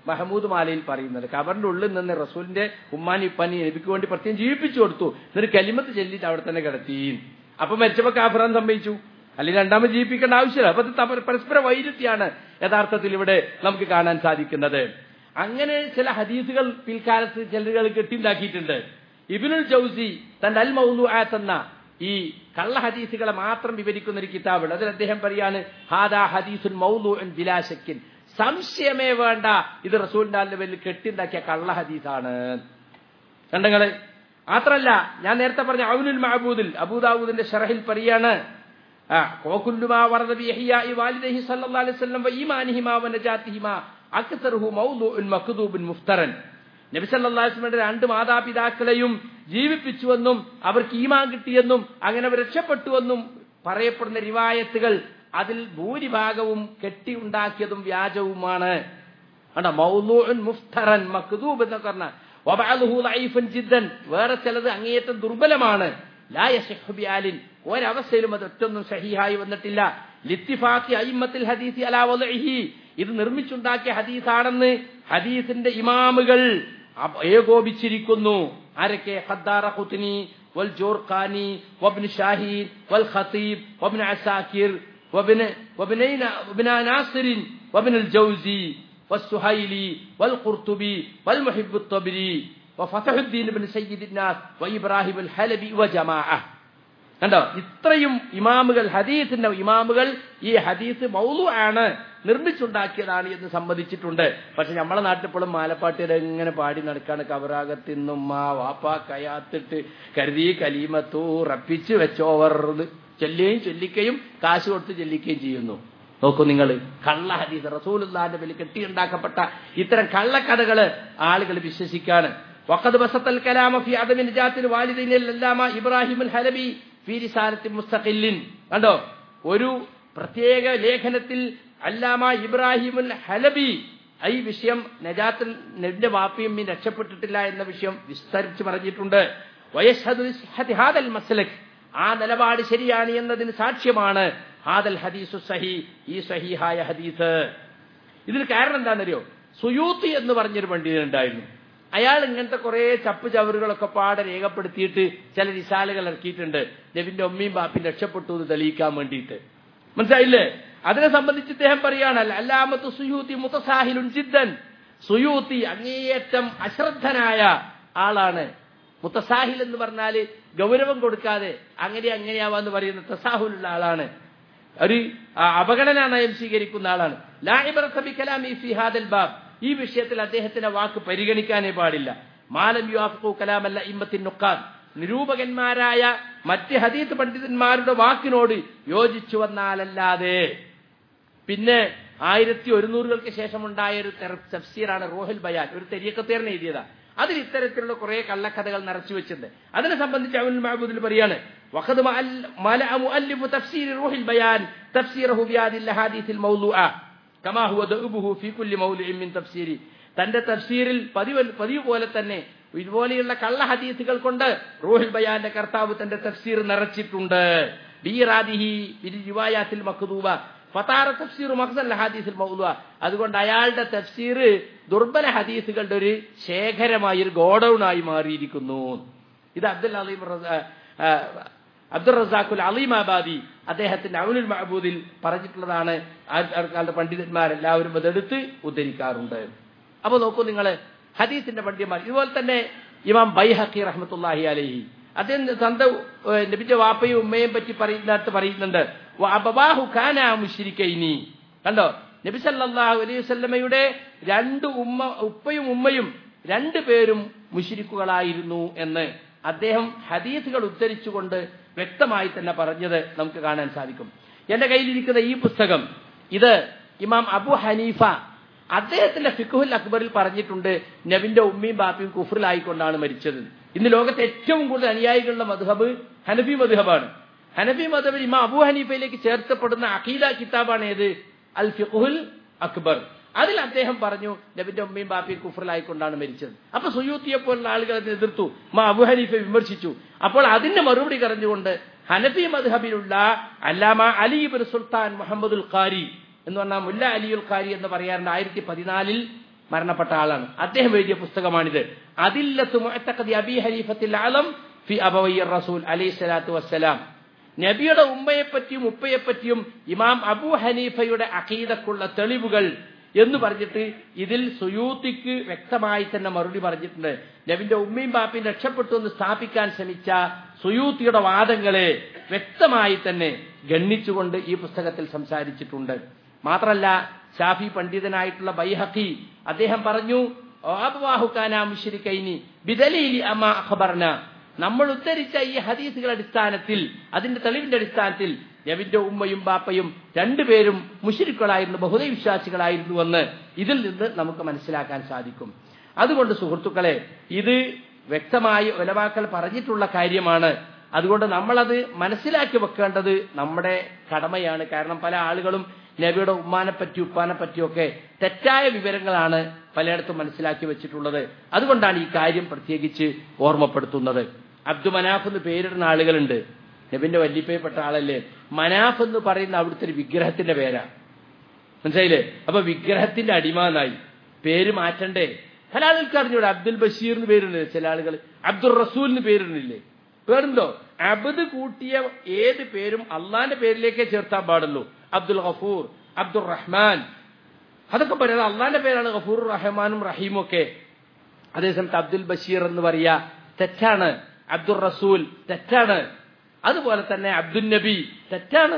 മഹമ്മൂദ് മാലയിൽ പറയുന്നത് കബറിന്റെ ഉള്ളിൽ നിന്ന് റസൂലിന്റെ ഉമ്മാനി ഉപ്പാനി നബിക്ക് വേണ്ടി പ്രത്യേകം ജീവിപ്പിച്ചു കൊടുത്തു എന്നിട്ട് കലിമത്ത് ചെല്ലിട്ട് അവിടെ തന്നെ കിടത്തി അപ്പൊ മരിച്ചപ്പോ കാഫറാൻ സംഭവിച്ചു അല്ലെങ്കിൽ രണ്ടാമത് ജീവിപ്പിക്കേണ്ട ആവശ്യമില്ല അപ്പൊ ഇത് തമ്മിൽ പരസ്പര വൈരുദ്ധ്യാണ് യഥാർത്ഥത്തിൽ ഇവിടെ നമുക്ക് കാണാൻ സാധിക്കുന്നത് അങ്ങനെ ചില ഹദീസുകൾ പിൽക്കാലത്ത് ചിലരുകൾ കെട്ടിണ്ടാക്കിയിട്ടുണ്ട് ഇബിനുൽ ജൗസി തന്റെ അൽ മൗലുആത്ത് എന്ന ഈ കള്ള ഹദീസുകളെ മാത്രം വിവരിക്കുന്ന ഒരു കിതാബുണ്ട് അതിൽ അദ്ദേഹം പറയാണ് ഹാദാ ഹദീസുൻ മൗലുഅൻ ബിലാശക്കിൻ സംശയമേ വേണ്ട ഇത് റസൂലിന്റെ അല്ല വലിയ കെട്ടിണ്ടാക്കിയ കള്ള ഹദീസാണ് കണ്ടങ്ങള് മാത്രല്ല ഞാൻ നേരത്തെ പറഞ്ഞ ഔനുൽ മഹബൂദിൽ അബൂദാവൂദിന്റെ ഷറഹിൽ പറയാണ് ആ കോക്കുല്ലുമാ വറദ ബി ഇഹ്യാഇ വാലിദൈഹി സല്ലല്ലാഹു അലൈഹി വസല്ലം വ ഈമാനിഹിമാ വ നജാതിഹിമാ അക്തറുഹു മൗദൂഉൻ മക്ദൂബുൻ മുഫ്തറൻ നബി സല്ലല്ലാഹു അലൈഹി വസല്ലമയുടെ രണ്ട് മാതാപിതാക്കളെയും ജീവിപ്പിച്ചുവെന്നും അവർക്ക് ഈമാൻ കിട്ടിയെന്നും അങ്ങനെ അവർ രക്ഷപ്പെട്ടുവെന്നും പറയപ്പെടുന്ന റിവായത്തുകൾ അതിൽ ഭൂരിഭാഗവും കെട്ടിയുണ്ടാക്കിയതും വ്യാജവുമാണ് കണ്ടോ മൗലൂഉൻ മുഫ്തറൻ മക്ദൂബ് എന്നൊക്കെ പറഞ്ഞാൽ വബഅലുഹു ലൈഫൻ ജിദ്ദൻ വേറെ ചിലത് അങ്ങേയറ്റം ദുർബലമാണ് ലാ യസിഹു ബിആലിൻ ഒരവസ്ഥയിലും അത് ഒറ്റൊന്നും സഹിഹായി വന്നിട്ടില്ല ലിത്തിഫാഖി അയിമ്മത്തിൽ ഹദീസി അലാ വലഇഹി ഇത് നിർമ്മിച്ചുണ്ടാക്കിയ ഹദീസാണെന്ന് ഹദീസിന്റെ ഇമാമുകൾ അപ- ഏകോപിച്ചിരിക്കുന്നു ആരൊക്കെ ഖദ്ദാറ ഖുത്നി വൽ ജോർഖാനി വബ്ൻ ഷാഹീൻ വൽ ഖതീബ് വബ്ൻ അസാക്കിർ وابن وابنين وابن ناصر وابن الجوزي والسهيلي والقرطبي والمحب الطبري وفتح الدين بن سيد الناس وإبراهيم الحلبي وجماعة കണ്ടോ ഇത്രയും ഇമാമുകൾ ഹദീസിന്റെ ഇമാമുകൾ ഈ ഹദീസ് മൗലു ആണ് നിർമ്മിച്ചുണ്ടാക്കിയതാണ് എന്ന് സമ്മതിച്ചിട്ടുണ്ട് പക്ഷെ നമ്മളെ നാട്ടിൽ ഇപ്പോഴും മാലപ്പാട്ടിൽ എങ്ങനെ പാടി നടക്കാണ് കബറാകത്തിന്നും ആ വാപ്പ കയാത്തിട്ട് കരുതി കലീമത്തു റപ്പിച്ച് വെച്ചോവർ ചൊല്ലുകയും ചൊല്ലിക്കുകയും കാശ് കൊടുത്ത് ചെല്ലിക്കുകയും ചെയ്യുന്നു നോക്കൂ നിങ്ങൾ കള്ള ഹദീസ് റസൂലുള്ളാന്റെ പേരിൽ കെട്ടിയുണ്ടാക്കപ്പെട്ട ഇത്തരം കള്ളക്കഥകള് ആളുകൾ വിശ്വസിക്കാണ് വഖദ് ബസത്തൽ കലാമ ഫി അദമി നിജാത്തിൽ വാലിദൈനിൽ അല്ലാമ ഇബ്രാഹിമുൽ ഹലബി ഫി റിസാലത്തി മുസ്തഖില്ലിൻ കണ്ടോ ഒരു പ്രത്യേക ലേഖനത്തിൽ അല്ലാമ ഇബ്രാഹിമുൽ ഹലബി ഈ വിഷയം നജാത്തിൽ നബിന്റെ വാപ്പിയും ഈ രക്ഷപ്പെട്ടിട്ടില്ല എന്ന വിഷയം വിസ്തരിച്ച് പറഞ്ഞിട്ടുണ്ട് വയസ്ഹദു സിഹ്ഹത്തി ഹാദൽ മസ്ലക് ആ നിലപാട് ശരിയാണ് എന്നതിന് സാക്ഷ്യമാണ് ഹാദൽ ഹദീസു സഹി ഈ സഹിഹായ ഹദീസ് ഇതിന് കാരണം എന്താണെന്നറിയോ സുയൂത്തി എന്ന് പറഞ്ഞൊരു പണ്ഡിതനുണ്ടായിരുന്നു അയാൾ ഇങ്ങനത്തെ കുറെ ചപ്പ് ചവറുകളൊക്കെ പാടെ രേഖപ്പെടുത്തിയിട്ട് ചില റിസാലുകൾ ഇറക്കിയിട്ടുണ്ട് നബിന്റെ ഉമ്മയും ബാപ്പിയും രക്ഷപ്പെട്ടു എന്ന് തെളിയിക്കാൻ വേണ്ടിയിട്ട് മനസ്സിലായില്ലേ അതിനെ സംബന്ധിച്ച് ഇദ്ദേഹം പറയാണ് അല്ലാമത്ത് സുയൂത്തി മുത്തസാഹിലുൻ ജിദ്ദൻ സുയൂത്തി അങ്ങേയറ്റം അശ്രദ്ധനായ ആളാണ് മുത്തസാഹിൽ എന്ന് പറഞ്ഞാല് ഗൗരവം കൊടുക്കാതെ അങ്ങനെ അങ്ങനെയാവാന്ന് പറയുന്ന തസാഹുലുള്ള ആളാണ് ഒരു ആ, അപഗണന നയം സ്വീകരിക്കുന്ന ആളാണ് ലാഹിബറസബി കലാമി ഫി ഹാദൽ ബാബ് ഈ വിഷയത്തിൽ അദ്ദേഹത്തിന്റെ വാക്ക് പരിഗണിക്കാനേ പാടില്ല മാലം യുവാഫു കലാമല്ല ഇമ്മത്തിൻ നുക്കാൻ നിരൂപകന്മാരായ മറ്റ് ഹദീത്ത് പണ്ഡിതന്മാരുടെ വാക്കിനോട് യോജിച്ചു വന്നാലല്ലാതെ പിന്നെ ആയിരത്തി ഒരുന്നൂറുകൾക്ക് ശേഷമുണ്ടായ ഒരു തെര- തഫ്സീറാണ് റോഹിൽ ബയാൻ ഒരു തെരിയക്കത്തേറിന് എഴുതിയതാ അതിൽ ഇത്തരത്തിലുള്ള കുറെ കള്ളക്കഥകൾ നിറച്ചു വെച്ചിട്ടുണ്ട് അതിനെ സംബന്ധിച്ച് അവൻ മഹബൂദിൽ പറയാണ് وقد ملأ مؤلف تفسير روح البيان تفسيره بهذه الاحاديث الموضوعه كما هو دؤبه في كل موضع من تفسيره തന്റെ തഫ്സീറിൽ പതിവ് പതിവ് പോലെ തന്നെ ഇതുപോലെയുള്ള കള്ള ഹദീസുകൾ കൊണ്ട് റൂഹിൽ ബയാന്റെ കർത്താവ് തന്റെ തഫ്സീർ നിറച്ചിട്ടുണ്ട് ബീറാദിഹി റിവായാത്തിൽ മഖ്ദൂബ ഫതാറ തഫ്സീർ മഖ്സൽ ഹദീസിൽ മൗലുവ അതുകൊണ്ട് അയാളുടെ തഫ്സീർ ദുർബല ഹദീസുകളുടെ ഒരു ശേഖരമായി ഒരു ഗോഡൌൺ ആയി മാറിയിരിക്കുന്നു ഇത് അബ്ദുൽ അലീം റസ- ആ, അബ്ദുൾ റസാഖുൽ അലീമാബാദി അദ്ദേഹത്തിന്റെ അവനുൽ മഹബൂദിൽ പറഞ്ഞിട്ടുള്ളതാണ് ആ- ആൾക്കാരുടെ പണ്ഡിതന്മാരെല്ലാവരും അതെടുത്ത് ഉദ്ധരിക്കാറുണ്ട് അപ്പൊ നോക്കൂ നിങ്ങൾ ഹദീസിന്റെ പണ്ഡിതന്മാർ ഇതുപോലെ തന്നെ ഇമാം ബൈഹഖി റഹ്മത്തുല്ലാഹി അലൈഹി അദ്ദേഹം സ്വന്തം ഏഹ്, നബിന്റെ വാപ്പയും ഉമ്മയും പറ്റി പറയുന്നിടത്ത് പറയുന്നുണ്ട് "വ അബവാഹു കാന മുശ്രിക്കൈനി കണ്ടോ നബി സല്ലല്ലാഹു അലൈഹി വസല്ലമയുടെ രണ്ട് ഉമ്മ ഉപ്പയും ഉമ്മയും രണ്ടു പേരും മുഷിരിക്കുകളായിരുന്നു എന്ന് അദ്ദേഹം ഹദീസുകൾ ഉദ്ധരിച്ചുകൊണ്ട് വ്യക്തമായി തന്നെ പറഞ്ഞത് നമുക്ക് കാണാൻ സാധിക്കും എന്റെ കയ്യിലിരിക്കുന്ന ഈ പുസ്തകം ഇത് ഇമാം അബു ഹനീഫ അദ്ദേഹത്തിന്റെ ഫിഖുൽ അക്ബറിൽ പറഞ്ഞിട്ടുണ്ട് നബിന്റെ ഉമ്മയും ബാപ്പിയും കുഫറിലായിക്കൊണ്ടാണ് മരിച്ചത് ഇന്ന് ലോകത്തെ ഏറ്റവും കൂടുതൽ അനുയായികളുടെ മധുഹബ് ഹനഫി മധുഹബാണ് ഹനഫി മധുബിൽ ഇമാം അബു ഹനീഫയിലേക്ക് ചേർത്തപ്പെടുന്ന അഖീദ കിതാബാണ് ഏത് അൽ ഫിഖുൽ അക്ബർ അതിൽ അദ്ദേഹം പറഞ്ഞു നബിന്റെ ഉമ്മയും ബാപ്പിയും കുഫറിലായിക്കൊണ്ടാണ് മരിച്ചത് അപ്പൊ സുയൂത്തിയെ പോലുള്ള ആളുകൾ അതിനെ എതിർത്തു മാ അബു ഹനീഫെ വിമർശിച്ചു അപ്പോൾ അതിന്റെ മറുപടി കറഞ്ഞുകൊണ്ട് ഹനഫി മദ്ഹബിലുള്ള അല്ലാമ അലിബിൻ സുൽത്താൻ മുഹമ്മദുൽ ഖാരി എന്ന് പറഞ്ഞാൽ മുല്ല അലിയുൽ ഖാരി എന്ന് പറയാറുണ്ട് ആയിരത്തി പതിനാലിൽ മരണപ്പെട്ട ആളാണ് അദ്ദേഹം എഴുതിയ പുസ്തകമാണിത് അതില്ലത്ത് മുഅത്തഖദി അബി ഹനീഫത്തിൽ ആലം ഫി അബവയ്യ റസൂൽ അലൈഹി സ്വലാത്തു വസ്സലാം നബിയുടെ ഉമ്മയെപ്പറ്റിയും ഉപ്പയെപ്പറ്റിയും ഇമാം അബു ഹനീഫയുടെ അഖീദക്കുള്ള തെളിവുകൾ എന്ന് പറഞ്ഞിട്ട് ഇതിൽ സുയൂത്തിക്ക് വ്യക്തമായി തന്നെ മറുപടി പറഞ്ഞിട്ടുണ്ട് നബിന്റെ ഉമ്മയും ബാപ്പയും രക്ഷപ്പെട്ടു എന്ന് സ്ഥാപിക്കാൻ ശ്രമിച്ച സുയൂത്തിയുടെ വാദങ്ങളെ വ്യക്തമായി തന്നെ ഗണ്ണിച്ചുകൊണ്ട് ഈ പുസ്തകത്തിൽ സംസാരിച്ചിട്ടുണ്ട് മാത്രമല്ല ഷാഫി പണ്ഡിതനായിട്ടുള്ള ബൈഹഖി അദ്ദേഹം പറഞ്ഞു ബിദലീലി അമ അഖബർന നമ്മൾ ഉദ്ധരിച്ച ഈ ഹദീസുകളുടെ അടിസ്ഥാനത്തിൽ അതിന്റെ തെളിവിന്റെ അടിസ്ഥാനത്തിൽ നബിന്റെ ഉമ്മയും ബാപ്പയും രണ്ടുപേരും മുഷിരിക്കളായിരുന്നു ബഹുദൈ വിശ്വാസികളായിരുന്നുവെന്ന് ഇതിൽ നിന്ന് നമുക്ക് മനസ്സിലാക്കാൻ സാധിക്കും അതുകൊണ്ട് സുഹൃത്തുക്കളെ ഇത് വ്യക്തമായി ഒലവാക്കൽ പറഞ്ഞിട്ടുള്ള കാര്യമാണ് അതുകൊണ്ട് നമ്മളത് മനസ്സിലാക്കി വെക്കേണ്ടത് നമ്മുടെ കടമയാണ് കാരണം പല ആളുകളും നബിയുടെ ഉമ്മാനെ പറ്റി ഉപ്പാനെ പറ്റിയൊക്കെ തെറ്റായ വിവരങ്ങളാണ് പലയിടത്തും മനസ്സിലാക്കി വെച്ചിട്ടുള്ളത് അതുകൊണ്ടാണ് ഈ കാര്യം പ്രത്യേകിച്ച് ഓർമ്മപ്പെടുത്തുന്നത് അബ്ദു മനാഫ് എന്ന് പേരിടുന്ന ആളുകളുണ്ട് നബിന്റെ വല്ലിപ്പയപ്പെട്ട ആളല്ലേ മനാഫ് എന്ന് പറയുന്ന അവിടുത്തെ ഒരു വിഗ്രഹത്തിന്റെ പേരാ മനസ്സിലായില്ലേ അപ്പൊ വിഗ്രഹത്തിന്റെ അടിമാനായി പേര് മാറ്റണ്ടേ പല ആളുകൾക്ക് അറിഞ്ഞൂടെ അബ്ദുൽ ബഷീർ എന്ന് പേരുണ്ട് ചില ആളുകൾ അബ്ദുൾ റസൂൽ എന്ന് പേരിടുന്നില്ലേ പേരുണ്ടോ അബദ് കൂട്ടിയ ഏത് പേരും അള്ളാന്റെ പേരിലേക്കേ ചേർത്താൻ പാടുള്ളൂ അബ്ദുൽ ഗഫൂർ അബ്ദുൾ റഹ്മാൻ അതൊക്കെ പറയുന്നത് അള്ളാന്റെ പേരാണ് ഗഫൂർ റഹ്മാനും റഹീമും ഒക്കെ അതേസമയത്ത് അബ്ദുൽ ബഷീർ എന്ന് പറയാ തെറ്റാണ് അബ്ദുൾ റസൂൽ തെറ്റാണ് അതുപോലെ തന്നെ അബ്ദുൽ നബി തെറ്റാണ്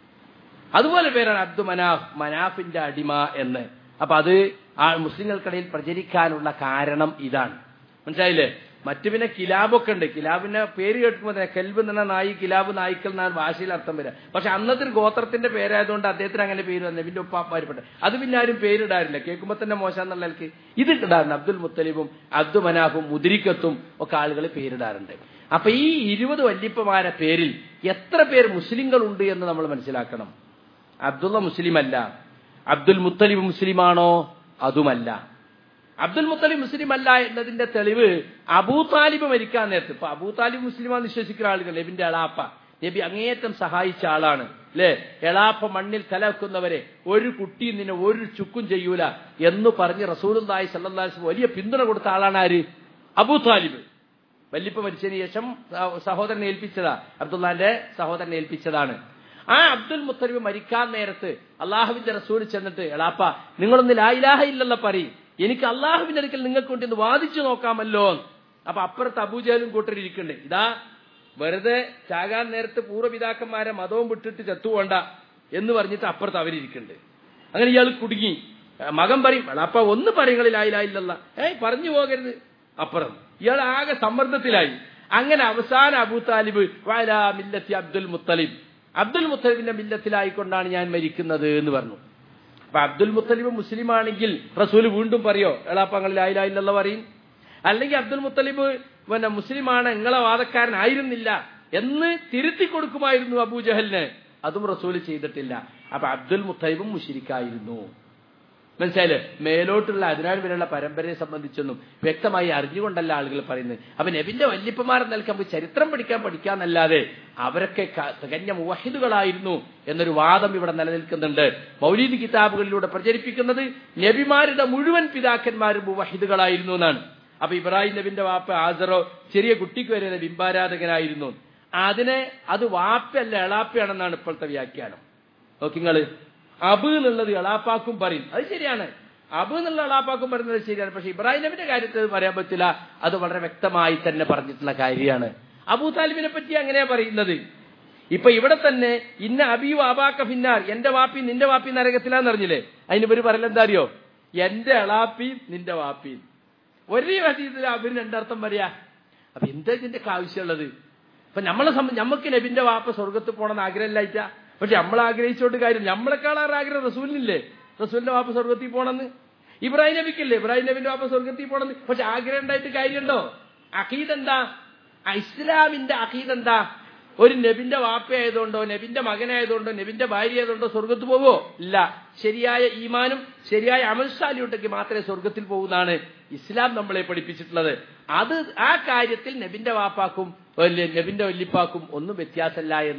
അതുപോലെ പേരാണ് അബ്ദു മനാഫ് മനാഫിന്റെ അടിമ എന്ന് അപ്പൊ അത് ആ മുസ്ലിങ്ങൾക്കിടയിൽ പ്രചരിക്കാനുള്ള കാരണം ഇതാണ് മനസ്സിലായില്ലേ മറ്റു പിന്നെ കിലാബൊക്കെ ഉണ്ട് കിലാബിന്റെ പേര് കേൾക്കുമ്പോൾ തന്നെ കെൽബ് എന്ന നായി കിലാബ് നായ്ക്കൽ എന്നാണ് ഭാഷയിൽ അർത്ഥം വരിക പക്ഷെ അന്നത്തെ ഒരു ഗോത്രത്തിന്റെ പേരായതുകൊണ്ട് അദ്ദേഹത്തിന് അങ്ങനെ പേര് വന്നു നബിന്റെ ഉപ്പാപ്പാരിപ്പെട്ടെ അത് പിന്നെ ആരും പേരിടാറില്ല കേൾക്കുമ്പോൾ തന്നെ മോശം എന്നുള്ള നിലയ്ക്ക് ഇത് ഇടാറുണ്ട് അബ്ദുൽ മുത്തലിബും അബ്ദു മനാഫും മുദിരിക്കത്തും ഒക്കെ ആളുകൾ പേരിടാറുണ്ട് അപ്പൊ ഈ ഇരുപത് വല്യപ്പമാരെ പേരിൽ എത്ര പേർ മുസ്ലിങ്ങളുണ്ട് എന്ന് നമ്മൾ മനസ്സിലാക്കണം അബ്ദുള്ള മുസ്ലിം അല്ല അബ്ദുൽ മുത്തലിബ് മുസ്ലിമാണോ അതുമല്ല അബ്ദുൽ മുത്തലിബ് മുസ്ലിം അല്ല എന്നതിന്റെ തെളിവ് അബൂ താലിബ് മരിക്കാൻ നേരത്ത് ഇപ്പൊ അബൂ താലിബ് മുസ്ലിമാന്ന് വിശ്വസിക്കുന്ന ആളുകൾ നബിന്റെ എളാപ്പ നബി അങ്ങേയറ്റം സഹായിച്ച ആളാണ് അല്ലെ എളാപ്പ മണ്ണിൽ തലവെക്കുന്നവരെ ഒരു കുട്ടിയും നിന്നെ ഒരു ചുക്കും ചെയ്യൂല എന്ന് പറഞ്ഞ് റസൂലുല്ലായി സല്ലാസ് വലിയ പിന്തുണ കൊടുത്ത ആളാണ് ആര് അബൂ താലിബ് വല്ലിപ്പ മരിച്ചതിന് ശേഷം സഹോദരനെ ഏൽപ്പിച്ചതാ അബ്ദുല്ലാന്റെ സഹോദരനെ ഏൽപ്പിച്ചതാണ് ആ അബ്ദുൽ മുത്തലിബ് മരിക്കാൻ നേരത്ത് അള്ളാഹുവിന്റെ റസൂൽ ചെന്നിട്ട് എളാപ്പ നിങ്ങളൊന്ന് ലായിലാഹ ഇല്ലല്ല പറയും എനിക്ക് അള്ളാഹുവിന്റെ അടുക്കൽ നിങ്ങൾക്ക് കൊണ്ട് വാദിച്ചു നോക്കാമല്ലോ അപ്പൊ അപ്പുറത്ത് അബൂജാലും കൂട്ടരിയ്ക്കണ്ടേ ഇതാ വെറുതെ ചാകാൻ നേരത്ത് പൂർവ്വപിതാക്കന്മാരെ മതവും വിട്ടിട്ട് ചത്തുപോണ്ട എന്ന് പറഞ്ഞിട്ട് അപ്പുറത്ത് അവരിയ്ക്കുന്നുണ്ട് അങ്ങനെ ഇയാൾ കുടുങ്ങി മകൻ പറയും അപ്പ ഒന്ന് പറയുങ്ങളിലായില്ല ഏയ് പറഞ്ഞു പോകരുത് അപ്പുറം ഇയാൾ ആകെ സമ്മർദ്ദത്തിലായി അങ്ങനെ അവസാന അബൂ താലിബ് വാലാ മില്ലത്തി അബ്ദുൽ മുത്തലിബ് അബ്ദുൽ മുത്തലിബിന്റെ മില്ലത്തിലായിക്കൊണ്ടാണ് ഞാൻ മരിക്കുന്നത് എന്ന് പറഞ്ഞു അപ്പൊ അബ്ദുൽ മുത്തലിബ് മുസ്ലിം ആണെങ്കിൽ റസൂൽ വീണ്ടും പറയോ എളാപ്പങ്ങളിൽ ആയില്ല പറയും അല്ലെങ്കിൽ അബ്ദുൽ മുത്തലിബ് പിന്നെ മുസ്ലിമാണ് നിങ്ങളെ വാദക്കാരനായിരുന്നില്ല എന്ന് തിരുത്തി കൊടുക്കുമായിരുന്നു അബൂജഹലിന് അതും റസൂൽ ചെയ്തിട്ടില്ല അപ്പൊ അബ്ദുൽ മുത്തലിബും മുഷിരിക്കായിരുന്നു മനസ്സിലായില്ലേ മേലോട്ടുള്ള അതിനാൽ വരെയുള്ള പരമ്പരയെ സംബന്ധിച്ചൊന്നും വ്യക്തമായി അറിഞ്ഞുകൊണ്ടല്ല ആളുകൾ പറയുന്നത് അപ്പൊ നബിന്റെ വല്യപ്പമാരെ നൽകാൻ നമുക്ക് ചരിത്രം പഠിക്കാൻ പഠിക്കാന്നല്ലാതെ അവരൊക്കെ തികഞ്ഞ മുവഹിദുകളായിരുന്നു എന്നൊരു വാദം ഇവിടെ നിലനിൽക്കുന്നുണ്ട് മൗലീദ് കിതാബുകളിലൂടെ പ്രചരിപ്പിക്കുന്നത് നബിമാരുടെ മുഴുവൻ പിതാക്കന്മാരും മുവഹിദുകളായിരുന്നു എന്നാണ് അപ്പൊ ഇബ്രാഹിം നബിന്റെ വാപ്പ ആസറോ ചെറിയ കുട്ടിക്ക് വരെ ബിംബാരാധകനായിരുന്നു അതിനെ അത് വാപ്പയല്ല എളാപ്പയാണെന്നാണ് ഇപ്പോഴത്തെ വ്യാഖ്യാനം നോക്കിങ്ങള് അബ് എന്നുള്ളത് എളാപ്പാക്കും പറയും അത് ശരിയാണ് അബ് എന്നുള്ള എളാപ്പാക്കും പറയുന്നത് ശരിയാണ് പക്ഷെ ഇബ്രാഹിം നബിന്റെ കാര്യത്തിൽ പറയാൻ പറ്റില്ല അത് വളരെ വ്യക്തമായി തന്നെ പറഞ്ഞിട്ടുള്ള കാര്യമാണ് അബൂ താലിബിനെ പറ്റി അങ്ങനെയാ പറയുന്നത് ഇപ്പൊ ഇവിടെ തന്നെ ഇന്ന അബിയു അബാക്ക ഫിന്നാർ എന്റെ വാപ്പി നിന്റെ വാപ്പി നരകത്തിലാന്ന് അറിഞ്ഞില്ലേ അതിന് ഇവര് പറയലെന്താ അറിയോ എന്റെ എളാപ്പിയും നിന്റെ വാപ്പിയും ഒരേ ഹദീസിൽ അവര് രണ്ടർത്ഥം പറയാ അപ്പൊ എന്താ ഇതിന്റെ ആവശ്യമുള്ളത് അപ്പൊ നമ്മളെ സംബന്ധിച്ച് നമുക്ക് നബിന്റെ വാപ്പ സ്വർഗത്ത് പോകണമെന്ന് ആഗ്രഹമില്ലായിട്ടാ പക്ഷെ നമ്മൾ ആഗ്രഹിച്ചോണ്ട് കാര്യം നമ്മളെക്കാളാറ് ആഗ്രഹം റസൂലിനില്ലേ റസൂലിന്റെ വാപ്പ സ്വർഗത്തിൽ പോണെന്ന് ഇബ്രാഹിം നബിക്കില്ലേ ഇബ്രാഹിം നബിന്റെ വാപ്പ സ്വർഗത്തിൽ പോണെന്ന് പക്ഷെ ആഗ്രഹം ഉണ്ടായിട്ട് കാര്യമുണ്ടോ അഖീദ് എന്താ ഇസ്ലാമിന്റെ അഖീദ് എന്താ ഒരു നബിന്റെ വാപ്പയായതുകൊണ്ടോ നബിന്റെ മകനായതുകൊണ്ടോ നബിന്റെ ഭാര്യ ആയതുകൊണ്ടോ സ്വർഗത്ത് പോവോ ഇല്ല ശരിയായ ഈമാനും ശരിയായ അമൽസാലിയോട്ടേക്ക് മാത്രമേ സ്വർഗത്തിൽ പോകുന്നതാണ് ഇസ്ലാം നമ്മളെ പഠിപ്പിച്ചിട്ടുള്ളത് അത് ആ കാര്യത്തിൽ നബിന്റെ വാപ്പാക്കും നബിന്റെ വല്ലിപ്പാക്കും ഒന്നും വ്യത്യാസമല്ല എന്ന്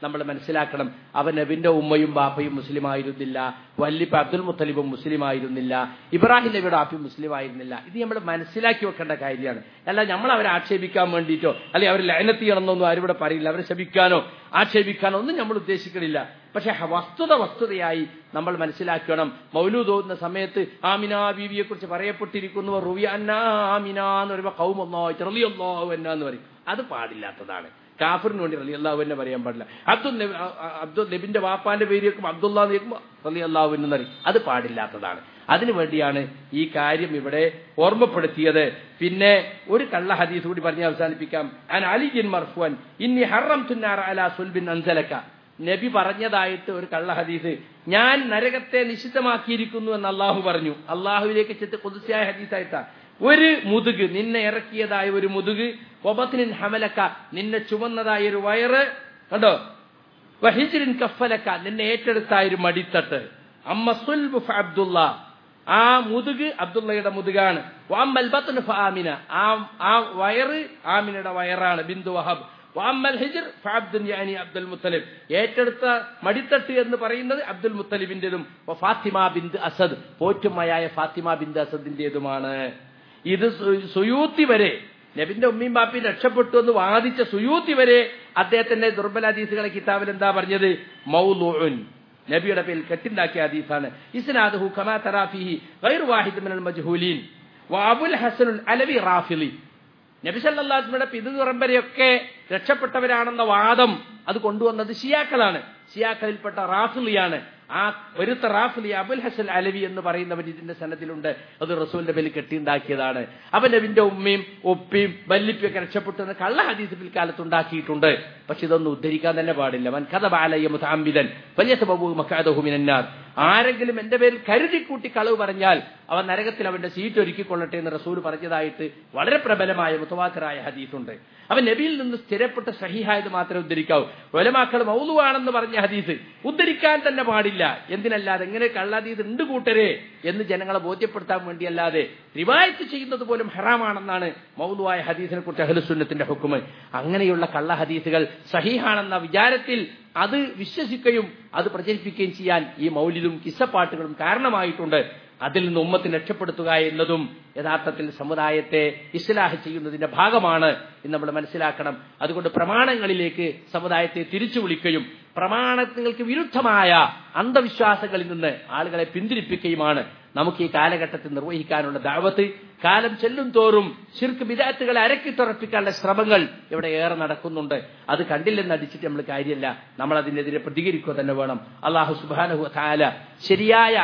നമ്മൾ മനസ്സിലാക്കണം അവൻ നബിന്റെ ഉമ്മയും ബാപ്പയും മുസ്ലിം ആയിരുന്നില്ല വല്ലിപ്പ അബ്ദുൽ മുത്തലിബും മുസ്ലിം ആയിരുന്നില്ല ഇബ്രാഹിം നബിയുടെ ആപ്പി മുസ്ലിം ആയിരുന്നില്ല ഇത് നമ്മൾ മനസ്സിലാക്കി വെക്കേണ്ട കാര്യമാണ് അല്ല നമ്മൾ അവരെ ആക്ഷേപിക്കാൻ വേണ്ടിയിട്ടോ അല്ലെങ്കിൽ അവർ ലയനത്ത് ചെയ്യണമെന്നൊന്നും ആരും ഇവിടെ പറയില്ല അവരെ ശപിക്കാനോ ആക്ഷേപിക്കാനോ ഒന്നും നമ്മൾ ഉദ്ദേശിക്കണില്ല പക്ഷെ വസ്തുത വസ്തുതയായി നമ്മൾ മനസ്സിലാക്കണം മൗലൂദ് ഓതുന്ന സമയത്ത് ആമിന ബീവിയെ കുറിച്ച് പറയപ്പെട്ടിരിക്കുന്നു റുവി അന്നാ ആമിന എന്ന് പറയുമ്പോൾ കൗമൊന്നോ ചെറിയല്ലോ എന്നാന്ന് പറയും അത് പാടില്ലാത്തതാണ് കാഫറിന് വേണ്ടി റലി അള്ളാഹു എന്നെ പറയാൻ പാടില്ല അബ്ദുൽ നബി അബ്ദുൽ നബിന്റെ വാപ്പാന്റെ പേര് കേൾക്കുമ്പോൾ അബ്ദുള്ള എന്ന് കേൾക്കുമ്പോൾ റലി അള്ളാഹു എന്ന് പറയും അത് പാടില്ലാത്തതാണ് അതിനു വേണ്ടിയാണ് ഈ കാര്യം ഇവിടെ ഓർമ്മപ്പെടുത്തിയത് പിന്നെ ഒരു കള്ള ഹദീസ് കൂടി പറഞ്ഞ് അവസാനിപ്പിക്കാം അൻ അലിജിൻ മർഫുവൻ ഇന്നി ഹറം തുന്നാർ അല സുൽബിൻ അൻസലക്ക നബി പറഞ്ഞതായിട്ട് ഒരു കള്ള ഹദീസ് ഞാൻ നരകത്തെ നിഷിദ്ധമാക്കിയിരിക്കുന്നു എന്ന് അള്ളാഹു പറഞ്ഞു അള്ളാഹുവിലേക്ക് ചെത്ത് കൊതുസിയായ ഹദീസായിട്ടാ ഒരു മുതുക് നിന്നെ ഇറക്കിയതായ ഒരു മുതുക് ഒബത്തിനിൻ ഹമലക്ക നിന്നെ ചുമന്നതായ ഒരു വയറ് കണ്ടോ വഹിജിരിൻ കഫലക്ക നിന്നെ ഏറ്റെടുത്തായ ഒരു മടിത്തട്ട് അമ്മ സുൽബ് അബ്ദുള്ള ആ മുതുക് അബ്ദുള്ളയുടെ മുതുകാണ് വാമ്മൽ ബത്ന് ആമിന ആ ആ വയറ് ആമിനയുടെ വയറാണ് ബിന്ദു വഹബ് വാമ്മൽ ഹിജർ ഫാബ്ദുൻ യാനി അബ്ദുൽ മുത്തലിബ് ഏറ്റെടുത്ത മടിത്തട്ട് എന്ന് പറയുന്നത് അബ്ദുൽ മുത്തലിബിന്റേതും ഫാത്തിമ ബിന്ദ് അസദ് പോറ്റുമ്മയായ ഫാത്തിമ ബിന്ദ് അസദിന്റേതുമാണ് ഇത് സുയൂത്തി വരെ നബിന്റെ ഉമ്മയും ബാപ്പിയും രക്ഷപ്പെട്ടു എന്ന് വാദിച്ച സുയൂത്തി വരെ അദ്ദേഹത്തിന്റെ ദുർബല ഹദീസുകളെ കിതാബിൽ എന്താ പറഞ്ഞത് മൗലൂൻ നബിയുടെ പേരിൽ കെട്ടിണ്ടാക്കിയ ഹദീസാണ് ഇസ്നാദുഹു കമാ തറാഫിഹി ഗൈറു വാഹിദ് മിനൽ മജ്ഹൂലീൻ വഅബുൽ ഹസനുൽ അലവി റാഫിലി നബി സല്ലല്ലാഹുവിന്റെ പിതു പരമ്പരയൊക്കെ രക്ഷപ്പെട്ടവരാണെന്ന വാദം അത് കൊണ്ടുവന്നത് ഷിയാക്കളാണ് ഷിയാക്കളിൽപ്പെട്ട റാഫിലിയാണ് ആ വരുത്ത റാഫിലി അബുൽ ഹസൻ അലവി എന്ന് പറയുന്നവൻ ഇതിന്റെ സന്നദ്ധിലുണ്ട് അത് റസൂലിന്റെ പേരിൽ കെട്ടിയുണ്ടാക്കിയതാണ് അവൻ നബിന്റെ ഉമ്മയും ഒപ്പിയും വല്ലിപ്പിയൊക്കെ രക്ഷപ്പെട്ടു എന്ന് കള്ള ഹദീസ് പിൽക്കാലത്ത് ഉണ്ടാക്കിയിട്ടുണ്ട് പക്ഷെ ഇതൊന്നും ഉദ്ധരിക്കാൻ തന്നെ പാടില്ല വൻ കഥ ബാലയ മുതാംബിതൻ വലിയ സബബു മക്കാദഹുമിനാർ ആരെങ്കിലും എന്റെ പേരിൽ കരുതിക്കൂട്ടി കളവ് പറഞ്ഞാൽ അവൻ നരകത്തിൽ അവന്റെ സീറ്റ് ഒരുക്കിക്കൊള്ളട്ടെ എന്ന് റസൂൽ പറഞ്ഞതായിട്ട് വളരെ പ്രബലമായ മുത്തവാത്തരായ ഹദീസുണ്ട് അവൻ നബിയിൽ നിന്ന് സ്ഥിരപ്പെട്ട സഹിഹായത് മാത്രമേ ഉദ്ധരിക്കാവൂ ഒലമാക്കൾ മൗലുവാണെന്ന് പറഞ്ഞ ഹദീസ് ഉദ്ധരിക്കാൻ തന്നെ പാടില്ല എന്തിനല്ലാതെ എങ്ങനെ കള്ളഹദീസ് ഉണ്ട് കൂട്ടരെ എന്ന് ജനങ്ങളെ ബോധ്യപ്പെടുത്താൻ വേണ്ടിയല്ലാതെ റിവായത്ത് ചെയ്യുന്നത് പോലും ഹറാമാണെന്നാണ് മൗലുവായ ഹദീസിനെ കുറിച്ച് അഹ്ലുസുന്നത്തിന്റെ ഹുക്കുമ് അങ്ങനെയുള്ള കള്ള ഹദീസുകൾ സഹിഹാണെന്ന വിചാരത്തിൽ അത് വിശ്വസിക്കുകയും അത് പ്രചരിപ്പിക്കുകയും ചെയ്യാൻ ഈ മൗലിലും കിസ്സപ്പാട്ടുകളും കാരണമായിട്ടുണ്ട് അതിൽ നിന്ന് ഉമ്മത്തിന് രക്ഷപ്പെടുത്തുക എന്നതും യഥാർത്ഥത്തിൽ സമുദായത്തെ ഇസ്ലാഹ് ചെയ്യുന്നതിന്റെ ഭാഗമാണ് എന്ന് നമ്മൾ മനസ്സിലാക്കണം അതുകൊണ്ട് പ്രമാണങ്ങളിലേക്ക് സമുദായത്തെ തിരിച്ചു വിളിക്കുകയും പ്രമാണങ്ങൾക്ക് വിരുദ്ധമായ അന്ധവിശ്വാസങ്ങളിൽ നിന്ന് ആളുകളെ പിന്തിരിപ്പിക്കുകയുമാണ് നമുക്ക് ഈ കാലഘട്ടത്തിൽ നിർവഹിക്കാനുള്ള ദാവത്ത് കാലം ചെല്ലും തോറും ശിർക്ക് വിദാത്തുകളെ അരക്കി തുറപ്പിക്കാനുള്ള ശ്രമങ്ങൾ ഇവിടെ ഏറെ നടക്കുന്നുണ്ട് അത് കണ്ടില്ലെന്ന് അടിച്ചിട്ട് നമ്മൾ കാര്യമല്ല നമ്മൾ അതിനെതിരെ പ്രതികരിക്കുക തന്നെ വേണം അള്ളാഹു സുബാനഹു താല ശരിയായ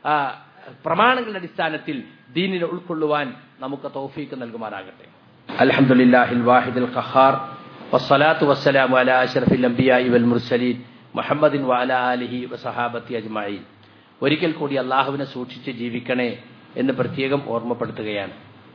പ്രമാണങ്ങളുടെ അടിസ്ഥാനത്തിൽ ദീനിനെ ഉൾക്കൊള്ളുവാൻ നമുക്ക് തൗഫീക്ക് നൽകുമാറാകട്ടെ അൽഹംദുലില്ലാഹിൽ വാഹിദുൽ ഖഹാർ വസ്സലാത്തു വസ്സലാമു അലാ അഷ്റഫിൽ അംബിയാഇ വൽ മുർസലീൻ മുഹമ്മദിൻ വഅലാ ആലിഹി വസഹാബത്തി അജ്മഈൻ ഒരിക്കൽ കൂടി അള്ളാഹുവിനെ സൂക്ഷിച്ച് ജീവിക്കണേ എന്ന് പ്രത്യേകം ഓർമ്മപ്പെടുത്തുകയാണ്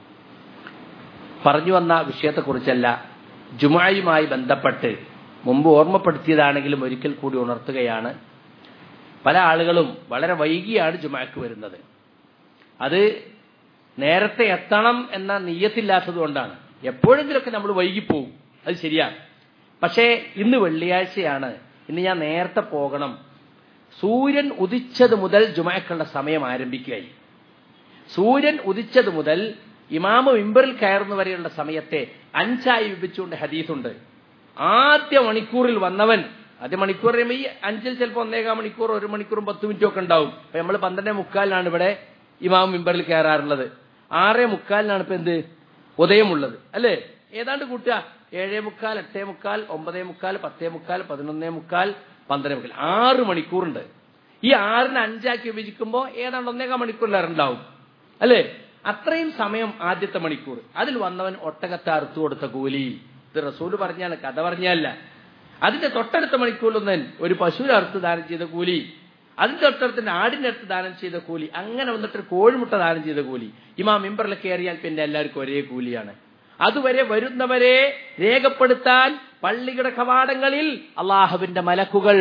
പറഞ്ഞു വന്ന വിഷയത്തെക്കുറിച്ചല്ല ജുമായുമായി ബന്ധപ്പെട്ട് മുമ്പ് ഓർമ്മപ്പെടുത്തിയതാണെങ്കിലും ഒരിക്കൽ കൂടി ഉണർത്തുകയാണ് പല ആളുകളും വളരെ വൈകിയാണ് ജുമാക്ക് വരുന്നത് അത് നേരത്തെ എത്തണം എന്ന നീയത്തില്ലാത്തത് കൊണ്ടാണ് എപ്പോഴെങ്കിലുമൊക്കെ നമ്മൾ വൈകിപ്പോവും അത് ശരിയാണ് പക്ഷേ ഇന്ന് വെള്ളിയാഴ്ചയാണ് ഇന്ന് ഞാൻ നേരത്തെ പോകണം സൂര്യൻ ഉദിച്ചത് മുതൽ ജുമാക്കുള്ള സമയം ആരംഭിക്കുകയായി സൂര്യൻ ഉദിച്ചത് മുതൽ ഇമാമ മിമ്പറിൽ കയറുന്ന വരെയുള്ള സമയത്തെ അഞ്ചായി വിഭജിച്ചുകൊണ്ട് ഹദീസുണ്ട് ആദ്യ മണിക്കൂറിൽ വന്നവൻ ആദ്യ മണിക്കൂർ പറയുമ്പോൾ ഈ അഞ്ചിൽ ചിലപ്പോൾ ഒന്നേകാം മണിക്കൂർ ഒരു മണിക്കൂറും പത്ത് മിനിറ്റും ഒക്കെ ഉണ്ടാവും അപ്പൊ നമ്മൾ പന്ത്രണ്ടേ മുക്കാലിനാണ് ഇവിടെ ഇമാം മിമ്പറിൽ കയറാറുള്ളത് ആറേ മുക്കാലിനാണ് ഇപ്പൊ എന്ത് ഉദയമുള്ളത് അല്ലേ ഏതാണ്ട് കൂട്ടുക ഏഴേ മുക്കാൽ എട്ടേ മുക്കാൽ ഒമ്പതേ മുക്കാൽ പത്തേ മുക്കാൽ പതിനൊന്നേ മുക്കാൽ പന്ത്രണ്ടേ മുക്കാൽ ആറ് മണിക്കൂറുണ്ട് ഈ ആറിന് അഞ്ചാക്കി വിഭജിക്കുമ്പോൾ ഏതാണ്ട് ഒന്നേകാം മണിക്കൂറിലേറുണ്ടാവും അല്ലേ അത്രയും സമയം ആദ്യത്തെ മണിക്കൂർ അതിൽ വന്നവൻ ഒട്ടകത്തെ അറുത്തു കൊടുത്ത കൂലി ഇത് റസൂല് പറഞ്ഞാണ് കഥ പറഞ്ഞല്ല അതിന്റെ തൊട്ടടുത്ത മണിക്കൂറിലൊന്നൻ ഒരു പശുവിനെ അറുത്ത് ദാനം ചെയ്ത കൂലി അതിന്റെ തൊട്ടടുത്തിന്റെ ആടിന്റെ അടുത്ത് ദാനം ചെയ്ത കൂലി അങ്ങനെ വന്നിട്ട് കോഴിമുട്ട ദാനം ചെയ്ത കൂലി ഇമാ മിമ്പറിൽ കയറിയാൽ പിന്നെ എല്ലാവർക്കും ഒരേ കൂലിയാണ് അതുവരെ വരുന്നവരെ രേഖപ്പെടുത്താൻ പള്ളിയുടെ കവാടങ്ങളിൽ അള്ളാഹുവിന്റെ മലക്കുകൾ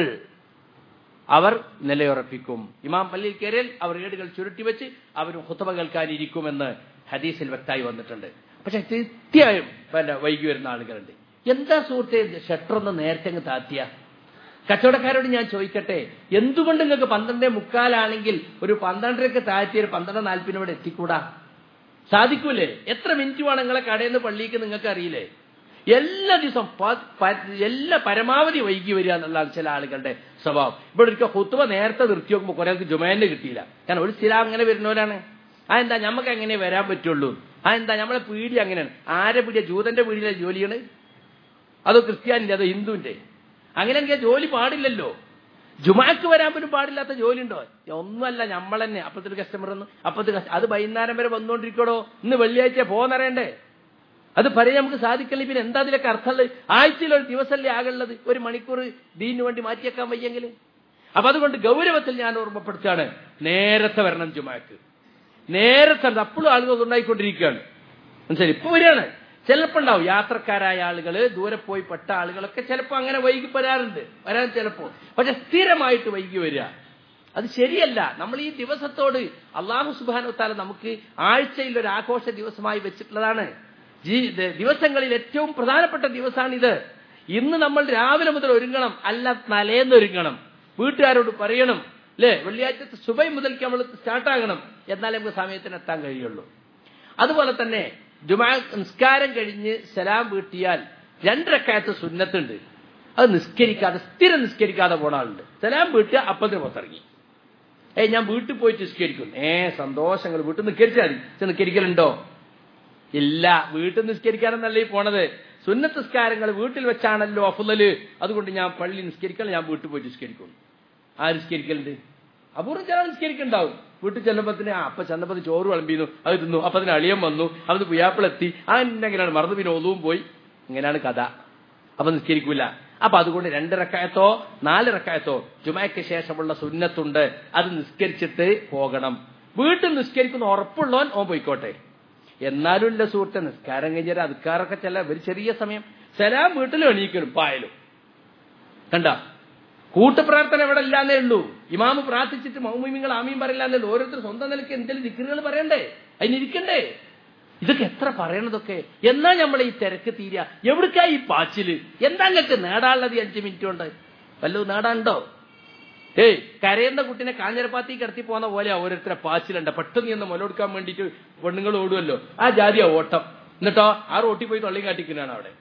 അവർ നിലയുറപ്പിക്കും ഇമാം പള്ളിയിൽ കയറിയാൽ അവർ ഏടുകൾ ചുരുട്ടിവെച്ച് അവരും ഹുത്തബ കേൾക്കാനിരിക്കുമെന്ന് ഹദീസിൽ വ്യക്തമായി വന്നിട്ടുണ്ട് പക്ഷെ തീർച്ചയായും പിന്നെ വൈകി വരുന്ന ആളുകളുണ്ട് എന്താ സുഹൃത്തെ ഷട്ടറൊന്ന് നേരത്തെ അങ്ങ് താത്തിയ കച്ചവടക്കാരോട് ഞാൻ ചോദിക്കട്ടെ എന്തുകൊണ്ട് നിങ്ങൾക്ക് പന്ത്രണ്ടേ മുക്കാലാണെങ്കിൽ ഒരു പന്ത്രണ്ടരക്ക് താഴ്ത്തി ഒരു പന്ത്രണ്ട് നാൽപ്പതിന് ഇവിടെ എത്തിക്കൂടാ സാധിക്കൂലേ എത്ര മിനിറ്റ് വേണം നിങ്ങളെ കടയിൽ നിന്ന് പള്ളിക്ക് നിങ്ങൾക്ക് അറിയില്ലേ എല്ലാ ദിവസവും പ- പ- എല്ലാ പരമാവധി വൈകി വരിക എന്നുള്ളതാണ് ചില ആളുകളുടെ സ്വഭാവം ഇവിടെ ഒരിക്കൽ കുത്തുവ നേരത്തെ നിർത്തി നോക്കുമ്പോൾ കുറെ ആൾക്ക് ജുമേനെ കിട്ടിയില്ല കാരണം ഒരു സ്ഥിരം അങ്ങനെ വരുന്നവരാണ് ആ എന്താ നമുക്ക് എങ്ങനെ വരാൻ പറ്റുള്ളൂ ആ എന്താ നമ്മളെ പീടി അങ്ങനെയാണ് ആരെ പീടിയ ജൂതന്റെ പീടിയിലെ ജോലിയാണ് അതോ ക്രിസ്ത്യാനിന്റെ അതോ ഹിന്ദുവിന്റെ അങ്ങനെയെങ്കിൽ ജോലി പാടില്ലല്ലോ ജുമാക്ക് വരാൻ പോലും പാടില്ലാത്ത ജോലി ഉണ്ടോ ഒന്നുമല്ല നമ്മൾ തന്നെ അപ്പത്തൊരു കസ്റ്റമർ ഒന്ന് അപ്പത്തെ അത് വൈകുന്നേരം വരെ വന്നുകൊണ്ടിരിക്കണോ ഇന്ന് വെള്ളിയാഴ്ച പോന്നറിയണ്ടേ അത് പറയാൻ നമുക്ക് സാധിക്കില്ല പിന്നെ എന്താ അതിലൊക്കെ അർത്ഥമുള്ളത് ആഴ്ചയിൽ ഒരു ദിവസമല്ലേ ആകുള്ളത് ഒരു മണിക്കൂർ ദീനു വേണ്ടി മാറ്റിയേക്കാൻ വയ്യെങ്കിൽ അപ്പൊ അതുകൊണ്ട് ഗൗരവത്തിൽ ഞാൻ ഓർമ്മപ്പെടുത്താണ് നേരത്തെ വരണം ജുമാക്ക് നേരത്തെ വരണം. അപ്പോഴും ആളുകൾ ഉണ്ടായിക്കൊണ്ടിരിക്കുകയാണ് മനസ്സിലായി ഇപ്പൊ വരികയാണ് ചിലപ്പോ ഉണ്ടാവും യാത്രക്കാരായ ആളുകൾ ദൂരെ പോയി പെട്ട ആളുകളൊക്കെ ചിലപ്പോ അങ്ങനെ വൈകി വരാറുണ്ട് വരാൻ ചിലപ്പോ പക്ഷെ സ്ഥിരമായിട്ട് വൈകി വരിക അത് ശരിയല്ല നമ്മൾ ഈ ദിവസത്തോട് അള്ളാഹു സുബാനു താല നമുക്ക് ആഴ്ചയിൽ ഒരു ആഘോഷ ദിവസമായി വെച്ചിട്ടുള്ളതാണ് ജീ- ദ- ദിവസങ്ങളിൽ ഏറ്റവും പ്രധാനപ്പെട്ട ദിവസമാണിത് ഇന്ന് നമ്മൾ രാവിലെ മുതൽ ഒരുങ്ങണം അല്ല തലേന്ന് ഒരുങ്ങണം വീട്ടുകാരോട് പറയണം അല്ലേ വെള്ളിയാഴ്ചത്തെ സുബൈ മുതൽക്ക് നമ്മൾ സ്റ്റാർട്ടാകണം എന്നാലേ നമുക്ക് സമയത്തിന് എത്താൻ കഴിയുള്ളൂ അതുപോലെ തന്നെ ജുമാ നിസ്കാരം കഴിഞ്ഞ് സലാം വീട്ടിയാൽ രണ്ടരക്കാലത്ത് സുന്നത്തുണ്ട് അത് നിസ്കരിക്കാതെ സ്ഥിരം നിസ്കരിക്കാതെ പോണ ആളുണ്ട് സലാം വീട്ടുക അപ്പത്തിന് പുറത്തിറങ്ങി ഏയ് ഞാൻ വീട്ടിൽ പോയിട്ട് നിസ്കരിക്കും ഏ സന്തോഷങ്ങൾ വീട്ടിൽ നിസ്കരിച്ചാൽ മതി പക്ഷെ നിസ്കരിക്കലുണ്ടോ ഇല്ല വീട്ടിൽ നിസ്കരിക്കാനെന്നല്ല ഈ പോണത് സുന്നത്ത് നിസ്കാരങ്ങൾ വീട്ടിൽ വെച്ചാണല്ലോ അഫുദല് അതുകൊണ്ട് ഞാൻ പള്ളി നിസ്കരിക്കൽ ഞാൻ വീട്ടിൽ പോയിട്ട് നിസ്കരിക്കും ആര് നിസ്കരിക്കലുണ്ട് അപൂർവം ചില നിസ്കരിക്കുന്നുണ്ടാവും വീട്ടിൽ ചെല്ലുമ്പത്തിന് ആ അപ്പൊ ചെന്നപ്പത്തിന് ചോറ് വിളമ്പിന്നു അത് തിന്നു അപ്പൊ അതിന് അളിയൻ വന്നു അത് പുയാപ്പിളെത്തി അങ്ങനെയാണ് മറന്നു പിന്നെ ഒതുവും പോയി ഇങ്ങനെയാണ് കഥ അപ്പൊ നിസ്കരിക്കൂല അപ്പൊ അതുകൊണ്ട് രണ്ട് റക്കായത്തോ നാല് റക്കായത്തോ ജുമയ്ക്ക് ശേഷമുള്ള സുന്നത്തുണ്ട് അത് നിസ്കരിച്ചിട്ട് പോകണം വീട്ടിൽ നിസ്കരിക്കുന്ന ഉറപ്പുള്ളവൻ ഓൻ പോയിക്കോട്ടെ എന്നാലും ഇല്ല സുഹൃത്തെ നിസ്കാരം കഴിഞ്ഞാൽ അതുക്കാരൊക്കെ ചില ഒരു ചെറിയ സമയം സലാം വീട്ടിലും എണീക്കണം പായലും കണ്ട കൂട്ടുപ്രാർത്ഥന ഇവിടെ ഇല്ലാന്നേ ഉള്ളൂ ഇമാമ് പ്രാർത്ഥിച്ചിട്ട് മൗമിങ്ങൾ ആമീൻ പറയില്ലാന്നേ ഉള്ളൂ ഓരോരുത്തർ സ്വന്തം നിലയ്ക്ക് എന്തെങ്കിലും ദിക്കറുകൾ പറയണ്ടേ അതിനിരിക്കണ്ടേ ഇതൊക്കെ എത്ര പറയണതൊക്കെ എന്നാ നമ്മൾ ഈ തിരക്ക് തീരുക എവിടേക്കാ ഈ പാച്ചില് എന്താ നിങ്ങൾക്ക് നേടാനുള്ളത് ഈ അഞ്ചു മിനിറ്റ് കൊണ്ട് വല്ലതും നേടാനുണ്ടോ ഏയ് കരയുന്ന കുട്ടിനെ കാഞ്ഞിരപ്പാത്തി കിടത്തി പോകുന്ന പോലെ ഓരോരുത്തരെ പാച്ചിലുണ്ട് പെട്ടെന്ന് എന്ന് മുലൊടുക്കാൻ വേണ്ടിയിട്ട് പെണ്ണുങ്ങൾ ഓടുമല്ലോ ആ ജാതിയാ ഓട്ടം എന്നിട്ടോ ആ റോട്ടിൽ പോയി തള്ളി കാട്ടിക്കുന്നതാണ് അവിടെ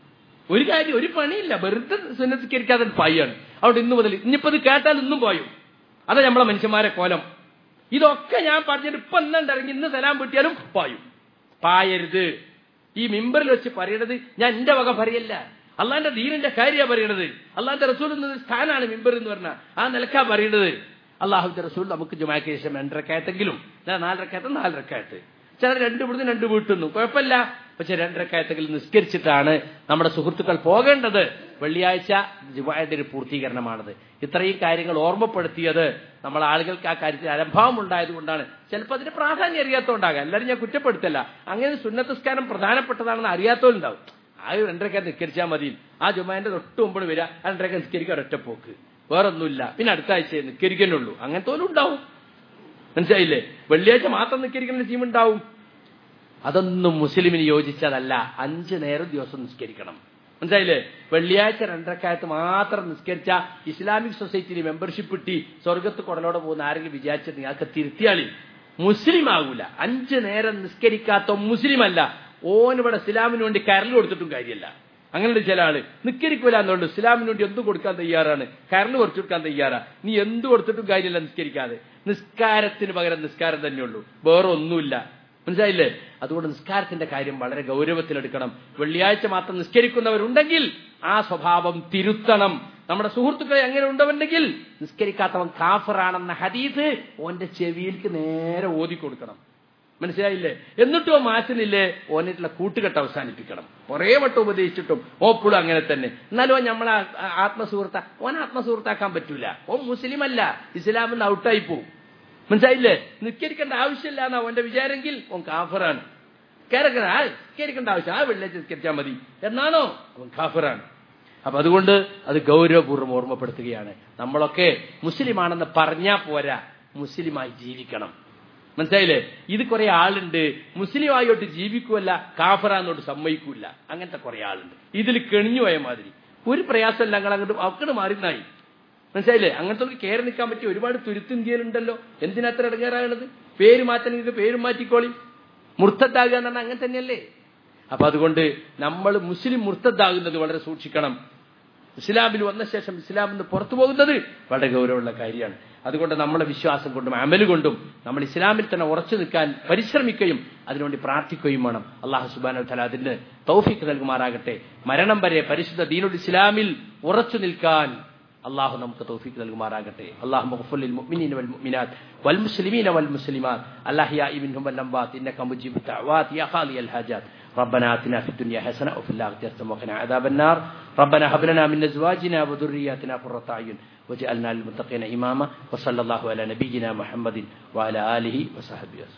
ഒരു കാര്യം ഒരു പണിയില്ല വെറുതെ സുന്നത്തിക്കരിക്കാതെ പായാണ് അവിടെ ഇന്ന് മുതൽ ഇനിയിപ്പോ ഇത് കേട്ടാൽ ഇന്നും പായും അതാ നമ്മളെ മനുഷ്യന്മാരെ കോലം ഇതൊക്കെ ഞാൻ പറഞ്ഞിട്ട് ഇപ്പൊ ഇറങ്ങി ഇന്ന് സലാം കിട്ടിയാലും പായും പായരുത് ഈ മിമ്പറിൽ വെച്ച് പറയണത് ഞാൻ എന്റെ വക പറയല്ല അള്ളാന്റെ ദീനിന്റെ കാര്യ പറയണത് അള്ളാന്റെ റസൂൽ എന്നത് സ്ഥാനാണ് മിമ്പർ എന്ന് പറഞ്ഞ ആ നിലക്കാ പറയണത് അള്ളാഹുന്റെ റസൂൽ നമുക്ക് ജുമാക്ക് ശേഷം രണ്ടരക്കായത്തെങ്കിലും നാലരക്കായത്ത് നാലരക്കായത്ത് ചിലർ രണ്ട് ഇവിടുന്ന് രണ്ട് വീട്ടുന്നു കുഴപ്പമില്ല പക്ഷെ രണ്ടരക്കായത്തെങ്കിലും നിസ്കരിച്ചിട്ടാണ് നമ്മുടെ സുഹൃത്തുക്കൾ പോകേണ്ടത് വെള്ളിയാഴ്ച ജുമായുടെ ഒരു പൂർത്തീകരണമാണത് ഇത്രയും കാര്യങ്ങൾ ഓർമ്മപ്പെടുത്തിയത് നമ്മൾ ആളുകൾക്ക് ആ കാര്യത്തിൽ അലംഭാവം ഉണ്ടായത് കൊണ്ടാണ് ചിലപ്പോൾ അതിന് പ്രാധാന്യം അറിയാത്തതുകൊണ്ടാകാം എല്ലാവരും ഞാൻ കുറ്റപ്പെടുത്തല്ല അങ്ങനെ സുന്നത്തസ്കാരം പ്രധാനപ്പെട്ടതാണെന്ന് അറിയാത്തവരുണ്ടാവും ആ ഒരു രണ്ടരക്കാർ നിസ്കരിച്ചാൽ മതി ആ ജുമാന്റെ തൊട്ട് മുമ്പിൽ വരിക ആ രണ്ടരക്കാർ നിസ്കരിക്കുക ഒരൊറ്റ പോക്ക് വേറൊന്നുമില്ല പിന്നെ അടുത്ത ആഴ്ച നിസ്കരിക്കുന്നുള്ളൂ അങ്ങനത്തെ പോലും ഉണ്ടാവും മനസ്സിലായില്ലേ വെള്ളിയാഴ്ച മാത്രം നിസ്കരിക്കുന്ന ടീം ഉണ്ടാവും അതൊന്നും മുസ്ലിമിന് യോജിച്ചതല്ല അഞ്ചു നേരം ദിവസം നിസ്കരിക്കണം മനസ്സിലായില്ലേ വെള്ളിയാഴ്ച രണ്ടരക്കാലത്ത് മാത്രം നിസ്കരിച്ച ഇസ്ലാമിക് സൊസൈറ്റിയിൽ മെമ്പർഷിപ്പ് കിട്ടി സ്വർഗത്ത് കുടലോടെ പോകുന്ന ആരെങ്കിലും വിചാരിച്ചിട്ട് ഞങ്ങൾക്ക് തിരുത്തിയാളി മുസ്ലിം ആകൂല അഞ്ചു നേരം നിസ്കരിക്കാത്ത മുസ്ലിം അല്ല ഓനിവിടെ ഇസ്ലാമിന് വേണ്ടി കരൽ കൊടുത്തിട്ടും കാര്യമല്ല അങ്ങനെ ചില ആള് നിസ്കരിക്കൂല എന്നുള്ളൂ ഇസ്ലാമിന് വേണ്ടി എന്തും കൊടുക്കാൻ തയ്യാറാണ് കരൽ കുറച്ചു കൊടുക്കാൻ തയ്യാറാ നീ എന്ത് കൊടുത്തിട്ടും കാര്യമില്ല നിസ്കരിക്കാതെ നിസ്കാരത്തിന് പകരം നിസ്കാരം തന്നെയുള്ളൂ വേറെ ഒന്നുമില്ല മനസ്സിലായില്ലേ അതുകൊണ്ട് നിസ്കാരത്തിന്റെ കാര്യം വളരെ ഗൗരവത്തിലെടുക്കണം വെള്ളിയാഴ്ച മാത്രം നിസ്കരിക്കുന്നവരുണ്ടെങ്കിൽ ആ സ്വഭാവം തിരുത്തണം നമ്മുടെ സുഹൃത്തുക്കളെ അങ്ങനെ ഉണ്ടവരുണ്ടെങ്കിൽ നിസ്കരിക്കാത്തവൻ കാഫറാണെന്ന ഹദീസ് ഓന്റെ ചെവിയിലേക്ക് നേരെ ഓതി കൊടുക്കണം മനസ്സിലായില്ലേ എന്നിട്ടും ഓ മാറ്റുന്നില്ലേ ഓനായിട്ടുള്ള കൂട്ടുകെട്ട് അവസാനിപ്പിക്കണം കുറേ വട്ടം ഉപദേശിച്ചിട്ടും ഓപ്പോഴും അങ്ങനെ തന്നെ എന്നാലും ഓൻ നമ്മളെ ആ- ആത്മസുഹൃത്ത ഓൻ ആത്മസുഹൃത്താക്കാൻ പറ്റൂല ഓൻ മുസ്ലിം അല്ല ഇസ്ലാമിൽ നിന്ന് ഔട്ടായി പോവും മനസ്സിലായില്ലേ നിസ്കരിക്കേണ്ട ആവശ്യമില്ല എന്നാ അവന്റെ വിചാരെങ്കിൽ ഓൻ കാഫറാണ് കേരക്കണ ആ നിസ്കരിക്കേണ്ട ആവശ്യം ആ വെള്ളിയാഴ്ച നിസ്കരിച്ചാൽ മതി എന്നാണോ അവൻ കാഫറാണ് അപ്പൊ അതുകൊണ്ട് അത് ഗൗരവപൂർവ്വം ഓർമ്മപ്പെടുത്തുകയാണ് നമ്മളൊക്കെ മുസ്ലിമാണെന്ന് പറഞ്ഞാ പോരാ മുസ്ലിമായി ജീവിക്കണം മനസ്സിലായില്ലേ ഇത് കുറെ ആളുണ്ട് മുസ്ലിമായോട്ട് ജീവിക്കുമല്ല കാഫറാന്നോട്ട് സമ്മതിക്കൂല അങ്ങനത്തെ കുറെ ആളുണ്ട് ഇതിൽ കെണിഞ്ഞു പോയ മാതിരി ഒരു പ്രയാസമല്ല ഞങ്ങൾ അങ്ങോട്ട് അവക്കട് മാറിന്നായി മനസ്സിലായില്ലേ അങ്ങനത്തെ ഒരു കയറി നിൽക്കാൻ പറ്റിയ ഒരുപാട് തുരുത്ത് ഇന്ത്യയിലുണ്ടല്ലോ എന്തിനാ അത്ര ഇടങ്ങേറായുള്ളത് പേര് മാറ്റണമെങ്കിൽ പേരും മാറ്റിക്കോളി മുർത്തദ്ദാകുക എന്ന് പറഞ്ഞാൽ അങ്ങനെ തന്നെയല്ലേ അപ്പൊ അതുകൊണ്ട് നമ്മൾ മുസ്ലിം മുർത്തദ്ദാകുന്നത് വളരെ സൂക്ഷിക്കണം ഇസ്ലാമിൽ വന്ന ശേഷം ഇസ്ലാമിൽ നിന്ന് പുറത്തു പോകുന്നത് വളരെ ഗൗരവമുള്ള കാര്യമാണ് അതുകൊണ്ട് നമ്മുടെ വിശ്വാസം കൊണ്ടും അമല് കൊണ്ടും നമ്മൾ ഇസ്ലാമിൽ തന്നെ ഉറച്ചു നിൽക്കാൻ പരിശ്രമിക്കുകയും അതിനുവേണ്ടി പ്രാർത്ഥിക്കുകയും വേണം അള്ളാഹു സുബാന തല അതിന് തൗഫീക്ക് നൽകുമാറാകട്ടെ മരണം വരെ പരിശുദ്ധ ദീനുൽ ഇസ്ലാമിൽ ഉറച്ചു നിൽക്കാൻ അള്ളാഹു നമുക്ക് തൗഫീക്ക് നൽകുമാറാകട്ടെ അള്ളാഹു മഗ്ഫുൽ മുഅ്മിനീന വൽ മുഅ്മിനാത്ത് വൽ മുസ്ലിമീന വൽ മുസ്ലിമാത്ത് അല്ലാഹിയാഇ മിൻഹും വൽ അംവാത്ത് ഇന്നക മുജീബു ദഅവാത് യാ ഖാലിയൽ ഹാജാത്ത് ربنا آتنا في الدنيا حسنة وفي الآخرة حسنة وقنا عذاب النار ربنا هب لنا من أزواجنا وذرياتنا قرة أعين وجعلنا للمتقين إماما وصلى الله على نبينا محمد وعلى آله وصحبه وسلم